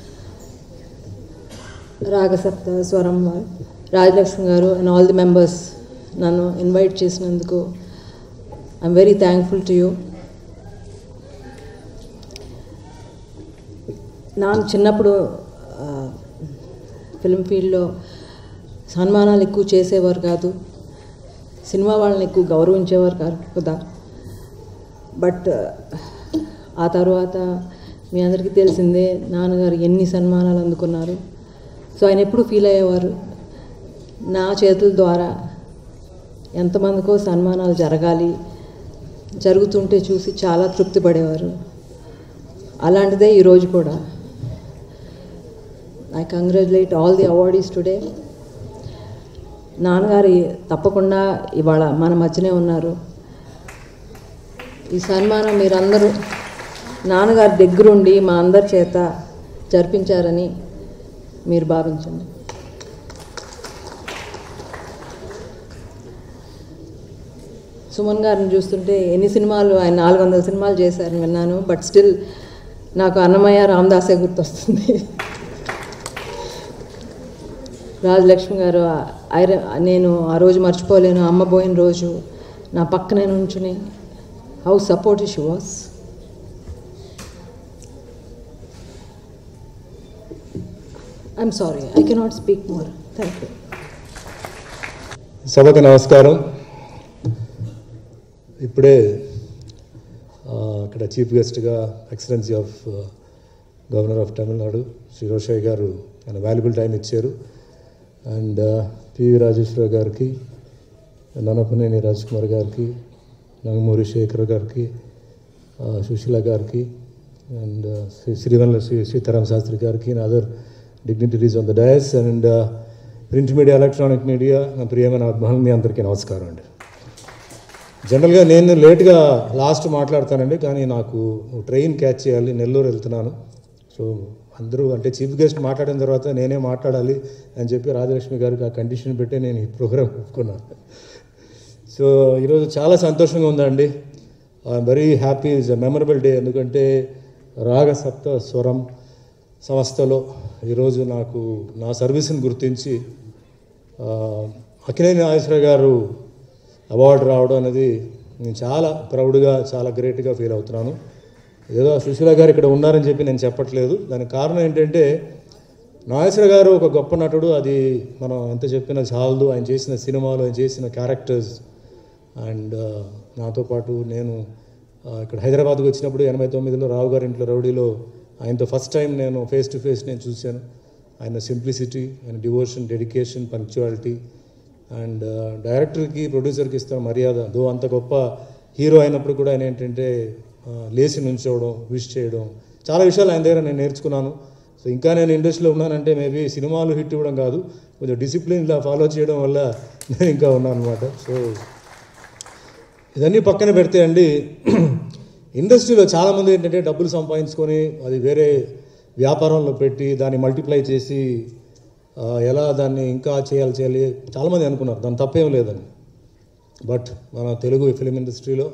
రాగసప్త స్వరం వారు Rajalakshmi garu and all the members నన్ను ఇన్వైట్ చేసినందుకు I'm very thankful to you నాకు చిన్నప్పుడు ఫిల్మ్ ఫీల్డ్లో సన్మానాలు ఎక్కువ చేసేవారు కాదు సినిమా వాళ్ళని ఎక్కువ గౌరవించేవారు కాదు కదా బట్ ఆ తర్వాత మీ అందరికీ తెలిసిందే నాన్నగారు ఎన్ని సన్మానాలు అందుకున్నారు సో ఆయన ఎప్పుడు ఫీల్ అయ్యేవారు నా చేతుల ద్వారా ఎంతమందికో సన్మానాలు జరగాలి జరుగుతుంటే చూసి చాలా తృప్తి పడేవారు అలాంటిదే ఈరోజు కూడా I congratulate all the awardees today నాన్నగారు తప్పకుండా ఇవాళ మన మధ్యనే ఉన్నారు ఈ సన్మానం మీరందరూ నాన్నగారి దగ్గరుండి మా అందరి చేత జరిపించారని మీరు భావించండి సుమన్ గారిని చూస్తుంటే ఎన్ని సినిమాలు ఆయన నాలుగు వందల సినిమాలు చేశారని విన్నాను బట్ స్టిల్ నాకు అన్నమయ్య రామదాసే గుర్తొస్తుంది రాజలక్ష్మి గారు ఐర నేను ఆ రోజు మర్చిపోలేను అమ్మ పోయిన రోజు నా పక్కనే నుంచుని how support she was I'm sorry I cannot speak more thank you సభకు నమస్కారం ఇప్పుడే ఆ, అక్కడ చీఫ్ గెస్ట్గా excellency of governor of Tamil Nadu Shri Rosaiah garu ఆయన వాల్యుబుల్ టైం ఇచ్చారు అండ్ పివి రాజేశ్వర గారికి ననపనేని రాజ్ కుమార్ గారికి నంగమూరి శేఖర్ గారికి ఆ, సుశీల గారికి అండ్ శ్రీ శ్రీవల్ల శ్రీ సీతారాం శాస్త్రి గారికి and other dignitaries on the dais and print media electronic media నా ప్రియమైన అభిమానులు మీ అందరికీ నమస్కారం అండి జనరల్గా నేను లేట్గా లాస్ట్ మాట్లాడతానండి కానీ నాకు ట్రైన్ క్యాచ్ చేయాలి నెల్లూరు వెళ్తున్నాను సో అందరూ అంటే చీఫ్ గెస్ట్ మాట్లాడిన తర్వాత నేనే మాట్లాడాలి అని చెప్పి రాజలక్ష్మి గారికి ఆ కండిషన్ పెట్టే నేను ఈ ప్రోగ్రామ్ ఒప్పుకున్నాను సో ఈరోజు చాలా సంతోషంగా ఉందండి I'm very happy is a memorable day ఎందుకంటే రాగ సప్త స్వరం సంస్థలో ఈరోజు నాకు నా సర్వీస్ని గుర్తించి ఆ, అక్కినేని నాగేశ్వర గారు అవార్డు రావడం అనేది నేను చాలా ప్రౌడ్గా చాలా గ్రేట్గా ఫీల్ అవుతున్నాను ఏదో సుశీల గారు ఇక్కడ ఉన్నారని చెప్పి నేను చెప్పట్లేదు దానికి కారణం ఏంటంటే నాగేశ్వర గారు ఒక గొప్ప నటుడు అది మనం ఎంత చెప్పినా చాలదు ఆయన చేసిన సినిమాలు ఆయన చేసిన క్యారెక్టర్స్ అండ్ నాతో పాటు నేను ఆ, ఇక్కడ హైదరాబాద్కి వచ్చినప్పుడు ఎనభై తొమ్మిదిలో రావు గారి ఇంట్లో రౌడీలో ఆయనతో ఫస్ట్ టైం నేను ఫేస్ టు ఫేస్ నేను చూశాను ఆయన సింప్లిసిటీ ఆయన డివోషన్ డెడికేషన్ పంక్చువాలిటీ అండ్ డైరెక్టర్కి ప్రొడ్యూసర్కి ఇస్తున్న మర్యాద దో అంత గొప్ప హీరో అయినప్పుడు కూడా ఆయన ఏంటంటే ఆ, లేచి నుంచోవడం విష్ చేయడం చాలా విషయాలు ఆయన దగ్గర నేను నేర్చుకున్నాను సో ఇంకా నేను ఇండస్ట్రీలో ఉన్నానంటే మేబీ సినిమాలు హిట్ ఇవ్వడం కాదు కొంచెం డిసిప్లిన్ ఇలా ఫాలో చేయడం వల్ల నేను ఇంకా ఉన్నాను అనమాట సో ఇదన్నీ పక్కన పెడితే అండి ఇండస్ట్రీలో చాలామంది ఏంటంటే డబ్బులు సంపాదించుకొని అది వేరే వ్యాపారంలో పెట్టి దాన్ని మల్టిప్లై చేసి ఆ, ఎలా దాన్ని ఇంకా చేయాలి చేయాలి చాలామంది అనుకున్నారు దాని తప్పేం లేదని బట్ మన తెలుగు ఫిలిం ఇండస్ట్రీలో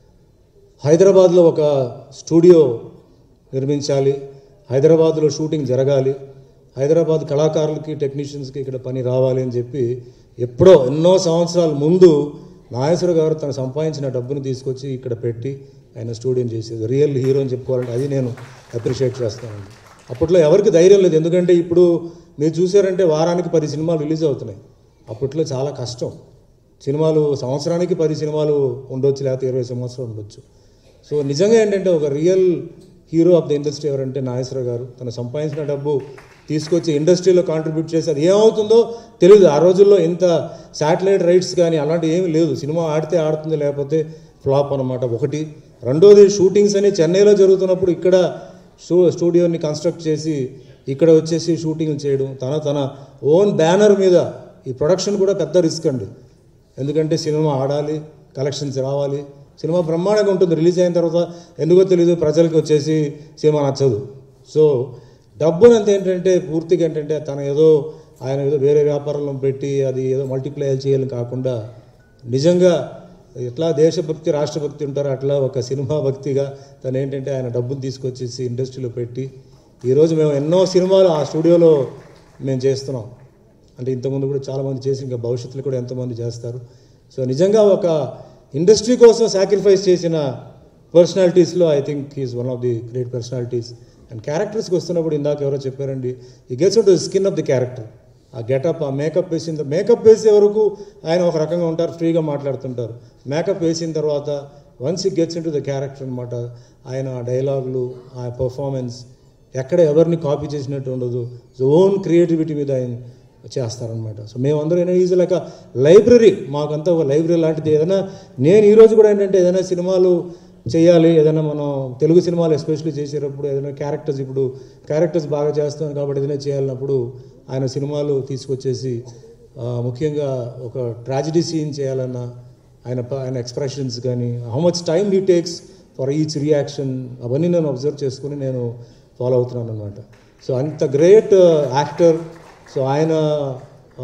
హైదరాబాద్లో ఒక స్టూడియో నిర్మించాలి హైదరాబాద్లో షూటింగ్ జరగాలి హైదరాబాద్ కళాకారులకి టెక్నీషియన్స్కి ఇక్కడ పని రావాలి అని చెప్పి ఎప్పుడో ఎన్నో సంవత్సరాల ముందు నాగేశ్వర గారు తను సంపాదించిన డబ్బుని తీసుకొచ్చి ఇక్కడ పెట్టి ఆయన స్టూడియం చేసేది రియల్ హీరో అని చెప్పుకోవాలంటే అది నేను అప్రిషియేట్ చేస్తానండి అప్పట్లో ఎవరికి ధైర్యం లేదు ఎందుకంటే ఇప్పుడు మీరు చూసారంటే వారానికి పది సినిమాలు రిలీజ్ అవుతున్నాయి అప్పట్లో చాలా కష్టం సినిమాలు సంవత్సరానికి పది సినిమాలు ఉండొచ్చు లేకపోతే ఇరవై సంవత్సరాలు ఉండొచ్చు సో నిజంగా ఏంటంటే ఒక real hero of the industry ఎవరంటే నాగేశ్వర గారు తను సంపాదించిన డబ్బు తీసుకొచ్చి ఇండస్ట్రీలో కాంట్రిబ్యూట్ చేసి అది ఏమవుతుందో తెలియదు ఆ రోజుల్లో ఇంత శాటిలైట్ రైట్స్ కానీ అలాంటివి ఏమీ లేదు సినిమా ఆడితే ఆడుతుంది లేకపోతే ఫ్లాప్ అనమాట ఒకటి రెండోది షూటింగ్స్ అని చెన్నైలో జరుగుతున్నప్పుడు ఇక్కడ స్టూ స్టూడియోని కన్స్ట్రక్ట్ చేసి ఇక్కడ వచ్చేసి షూటింగ్లు చేయడం తన తన ఓన్ బ్యానర్ మీద ఈ ప్రొడక్షన్ కూడా పెద్ద రిస్క్ అండి ఎందుకంటే సినిమా ఆడాలి కలెక్షన్స్ రావాలి సినిమా బ్రహ్మాండంగా ఉంటుంది రిలీజ్ అయిన తర్వాత ఎందుకో తెలియదు ప్రజలకి వచ్చేసి సినిమా నచ్చదు సో డబ్బుని అంత ఏంటంటే పూర్తిగా ఏంటంటే తన ఏదో ఆయన ఏదో వేరే వ్యాపారంలో పెట్టి అది ఏదో మల్టిప్లై చేయాలని కాకుండా నిజంగా ఎట్లా దేశభక్తి రాష్ట్రభక్తి ఉంటారో అట్లా ఒక సినిమా భక్తిగా తను ఏంటంటే ఆయన డబ్బులు తీసుకొచ్చేసి ఇండస్ట్రీలో పెట్టి ఈరోజు మేము ఎన్నో సినిమాలు ఆ స్టూడియోలో మేము చేస్తున్నాం అంటే ఇంతకుముందు కూడా చాలామంది చేసి ఇంకా భవిష్యత్తులో కూడా ఎంతోమంది చేస్తారు సో నిజంగా ఒక ఇండస్ట్రీ కోసం సాక్రిఫైస్ చేసిన పర్సనాలిటీస్లో I think is one of the great personalities and క్యారెక్టర్స్కి వస్తున్నప్పుడు ఇందాక ఎవరో చెప్పారండి he gets to skin of the character ఆ గెటప్ ఆ మేకప్ వేసిన మేకప్ వేసే వరకు ఆయన ఒక రకంగా ఉంటారు ఫ్రీగా మాట్లాడుతుంటారు మేకప్ వేసిన తర్వాత once he gets into the character అనమాట ఆయన డైలాగులు ఆ పర్ఫార్మెన్స్ ఎక్కడ ఎవరిని కాపీ చేసినట్టు ఉండదు సో ఓన్ క్రియేటివిటీ మీద ఆయన చేస్తారనమాట సో మేమందరం ఏంటంటే ఈజ్ లైక్ లైబ్రరీ మాకంతా ఒక లైబ్రరీ లాంటిది ఏదైనా నేను ఈరోజు కూడా ఏంటంటే ఏదైనా సినిమాలు చేయాలి ఏదైనా మనం తెలుగు సినిమాలు ఎస్పెషల్లీ చేసేటప్పుడు ఏదైనా క్యారెక్టర్స్ ఇప్పుడు క్యారెక్టర్స్ బాగా చేస్తాం కాబట్టి ఏదైనా చేయాలన్నప్పుడు ఆయన సినిమాలు తీసుకొచ్చేసి ఆ, ముఖ్యంగా ఒక ట్రాజిడీ సీన్ చేయాలన్నా ఆయన ప- ఆయన ఎక్స్ప్రెషన్స్ కానీ how much time he takes for each reaction అవన్నీ నేను అబ్జర్వ్ చేసుకుని నేను ఫాలో అవుతున్నాను అనమాట సో అంత గ్రేట్ యాక్టర్ సో ఆయన ఆ,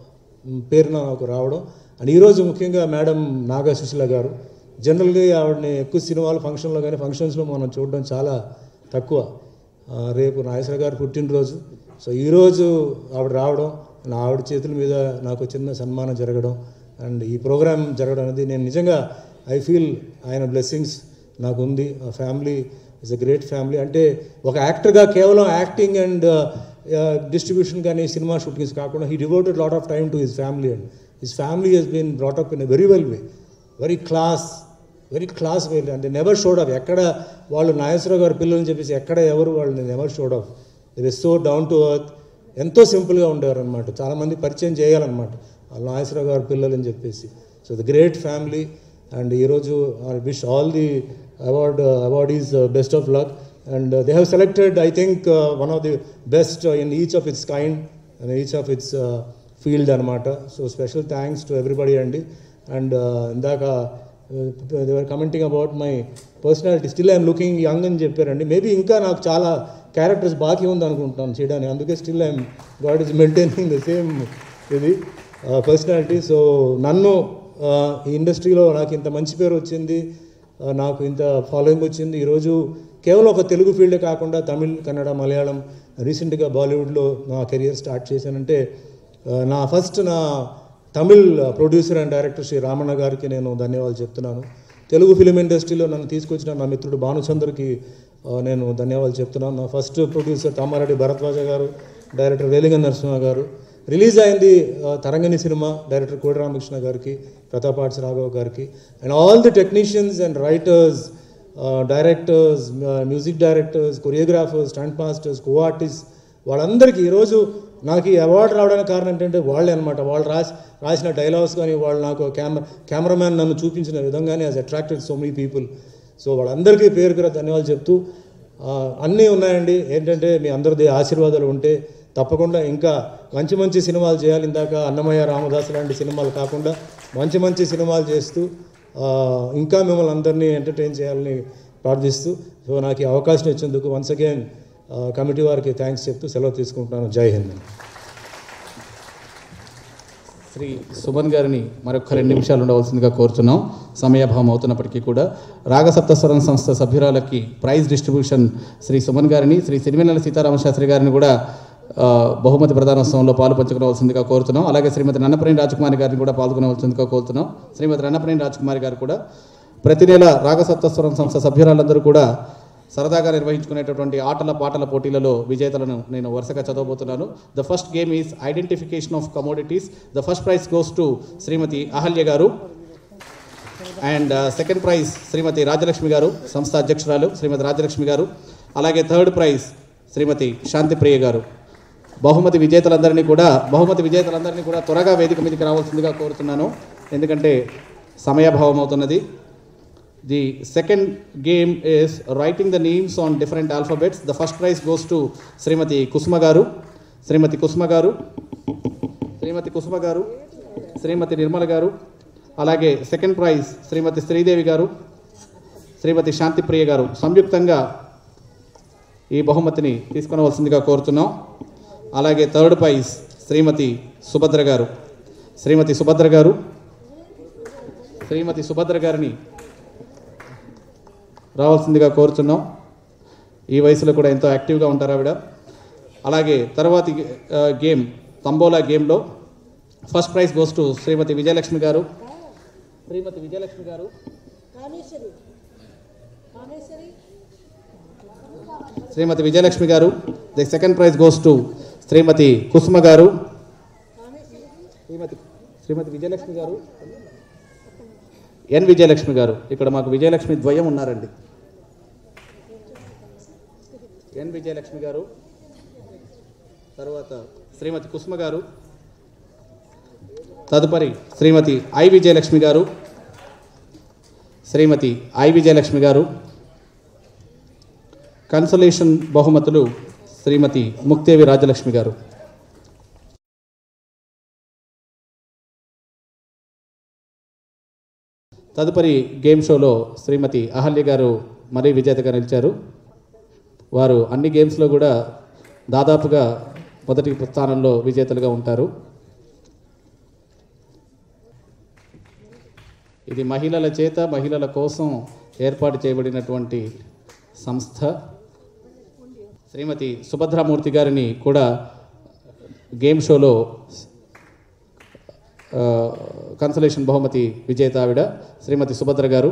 పేరున నాకు రావడం అండ్ ఈరోజు ముఖ్యంగా మేడం నాగా సుశీల గారు జనరల్గా ఆవిడని ఎక్కువ సినిమాలు ఫంక్షన్లో కానీ ఫంక్షన్స్లో మనం చూడడం చాలా తక్కువ ఆ, రేపు నాగేశ్వర గారు పుట్టినరోజు సో ఈరోజు ఆవిడ రావడం నా ఆవిడ చేతుల మీద నాకు చిన్న సన్మానం జరగడం అండ్ ఈ ప్రోగ్రామ్ జరగడం అనేది నేను నిజంగా ఐ ఫీల్ ఆయన బ్లెస్సింగ్స్ నాకు ఉంది ఆ family is a great family అంటే ఒక యాక్టర్గా కేవలం యాక్టింగ్ అండ్ డిస్ట్రిబ్యూషన్ కానీ సినిమా షూటింగ్స్ కాకుండా he devoted lot of time to his family and his family he's been brought up in a very well way very class very class way అంటే never showed of ఎక్కడ వాళ్ళు నాగేశ్వరరావు గారి పిల్లలని చెప్పేసి ఎక్కడ ఎవరు వాళ్ళని never showed off the so down to earth ఎంతో సింపుల్గా ఉండేవారు అనమాట చాలామంది పరిచయం చేయాలన్నమాట వాళ్ళ నాగేశ్వరరావు గారి పిల్లలు అని చెప్పేసి so the great family and ఈరోజు I wish all the award awardees best of luck and they have selected I think one of the best in each of its kind and each of its field అనమాట so special thanks to everybody అండి and ఇందాక they were commenting about my personality still I'm looking young అని చెప్పారండి maybe ఇంకా నాకు చాలా characters బాకీ ఉంది అనుకుంటున్నాను చేయడానికి అందుకే still I'm god is maintaining the same ఇది పర్సనాలిటీ సో నన్ను ఆ, ఈ ఇండస్ట్రీలో నాకు ఇంత మంచి పేరు వచ్చింది ఆ, నాకు ఇంత ఫాలోయింగ్ వచ్చింది ఈరోజు కేవలం ఒక తెలుగు ఫీల్డే కాకుండా తమిళ్ కన్నడ మలయాళం రీసెంట్గా బాలీవుడ్లో నా కెరియర్ స్టార్ట్ చేశానంటే ఆ, నా ఫస్ట్ నా Tamil producer and director Shri Ramanna గారికి నేను ధన్యవాదాలు చెప్తున్నాను తెలుగు ఫిలిం ఇండస్ట్రీలో నన్ను తీసుకొచ్చిన నా మిత్రుడు భానుచందర్కి ఆ, నేను ధన్యవాదాలు చెప్తున్నాను నా ఫస్ట్ ప్రొడ్యూసర్ తమ్మారెడ్డి భరద్వాజ గారు డైరెక్టర్ రేలింగ నరసింహ గారు రిలీజ్ అయింది ఆ, తరంగిణి సినిమా డైరెక్టర్ కోడి రామకృష్ణ గారికి ప్రతాపాడ్స్ రాఘవ్ గారికి and all the technicians and writers directors music directors choreographers stunt masters co artist వాళ్ళందరికీ ఈరోజు నాకు ఈ అవార్డు రావడానికి కారణం ఏంటంటే వాళ్ళే అనమాట వాళ్ళు రాసి రాసిన డైలాగ్స్ కానీ వాళ్ళు నాకు కెమెరా కెమెరామ్యాన్ నన్ను చూపించిన విధంగానే as attracted so many people so వాళ్ళందరికీ పేరు పేరు ధన్యవాదాలు చెప్తూ ఆ, అన్నీ ఉన్నాయండి ఏంటంటే మీ అందరిది ఆశీర్వాదాలు ఉంటే తప్పకుండా ఇంకా మంచి మంచి సినిమాలు చేయాలి ఇందాక అన్నమయ్య రామదాస్ లాంటి సినిమాలు కాకుండా మంచి మంచి సినిమాలు చేస్తూ ఆ, ఇంకా మిమ్మల్ని అందరినీ ఎంటర్టైన్ చేయాలని ప్రార్థిస్తూ సో నాకు ఈ అవకాశం ఇచ్చేందుకు వన్స్ అగైన్ కమిటీ వారికి థ్యాంక్స్ చెప్తూ సెలవు తీసుకుంటున్నాను జై హింద్ శ్రీ సుమన్ గారిని మరొక రెండు నిమిషాలు ఉండవలసిందిగా కోరుతున్నాం సమయాభావం అవుతున్నప్పటికీ కూడా రాగసప్తస్వరం సంస్థ సభ్యురాలకి ప్రైజ్ డిస్ట్రిబ్యూషన్ శ్రీ సుమన్ గారిని శ్రీ సిరివెన్నెల సీతారామ శాస్త్రి గారిని కూడా ఆ, బహుమతి ప్రధానోత్సవంలో పాలు పంచుకోవాల్సిందిగా కోరుతున్నాం అలాగే శ్రీమతి నన్నపనేని రాజకుమారి గారిని కూడా పాల్గొనవలసిందిగా కోరుతున్నాం శ్రీమతి నన్నపనేని రాజకుమారి గారు కూడా ప్రతి నెల రాగసప్తస్వరం సంస్థ సభ్యురాలందరూ కూడా సరదాగా నిర్వహించుకునేటటువంటి ఆటల పాటల పోటీలలో విజేతలను నేను వరుసగా చదవబోతున్నాను the first game is identification of commodities the first prize goes to Shrimati Ahalya గారు and second prize Shrimati Rajalakshmi గారు సంస్థ అధ్యక్షురాలు శ్రీమతి రాజలక్ష్మి గారు అలాగే థర్డ్ ప్రైజ్ శ్రీమతి శాంతిప్రియ గారు బహుమతి విజేతలందరినీ కూడా బహుమతి విజేతలందరినీ కూడా త్వరగా వేదిక మీదకి రావాల్సిందిగా కోరుతున్నాను ఎందుకంటే సమయాభావం అవుతున్నది the second game is writing the names on different alphabets the first prize goes to Shrimati Kusuma గారు శ్రీమతి కుసుమ గారు శ్రీమతి కుసుమ గారు శ్రీమతి నిర్మల గారు అలాగే సెకండ్ ప్రైజ్ శ్రీమతి శ్రీదేవి గారు శ్రీమతి శాంతిప్రియ గారు సంయుక్తంగా ఈ బహుమతిని తీసుకొనవలసిందిగా కోరుతున్నాం అలాగే థర్డ్ ప్రైజ్ శ్రీమతి సుభద్ర గారు శ్రీమతి సుభద్ర గారు శ్రీమతి సుభద్ర గారిని రావాల్సిందిగా కోరుతున్నాం ఈ వయసులో కూడా ఎంతో యాక్టివ్గా ఉంటారు ఆవిడ అలాగే తర్వాతి ఆ, గేమ్ తంబోలా గేమ్లో first prize goes to Shrimati Vijayalakshmi గారు శ్రీమతి విజయలక్ష్మి గారు శ్రీమతి విజయలక్ష్మి గారు the second prize goes to Shrimati Kusuma గారు శ్రీమతి శ్రీమతి విజయలక్ష్మి గారు ఎన్ విజయలక్ష్మి గారు ఇక్కడ మాకు విజయలక్ష్మి ద్వయం ఉన్నారండి ఎన్ విజయలక్ష్మి గారు తర్వాత శ్రీమతి కుసుమ గారు తదుపరి శ్రీమతి ఐ విజయలక్ష్మి గారు శ్రీమతి ఐ విజయలక్ష్మి గారు కన్సలేషన్ బహుమతులు శ్రీమతి ముక్తేవి రాజలక్ష్మి గారు తదుపరి గేమ్ షోలో శ్రీమతి అహల్య గారు మరీ విజేతగా నిలిచారు వారు అన్ని గేమ్స్లో కూడా దాదాపుగా మొదటి స్థానంలో విజేతలుగా ఉంటారు ఇది మహిళల చేత మహిళల కోసం ఏర్పాటు చేయబడినటువంటి సంస్థ శ్రీమతి సుభద్రామూర్తి గారిని కూడా గేమ్ షోలో ఆ, కన్సలేషన్ బహుమతి విజేత ఆవిడ శ్రీమతి సుభద్ర గారు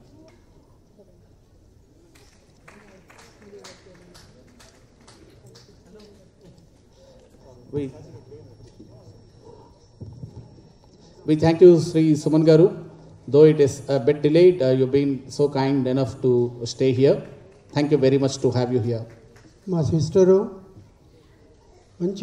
We, we thank you, Sri Suman Garu. Though it is a bit delayed, uh, you've been so kind enough to stay here. Thank you very much to have you here. మా sister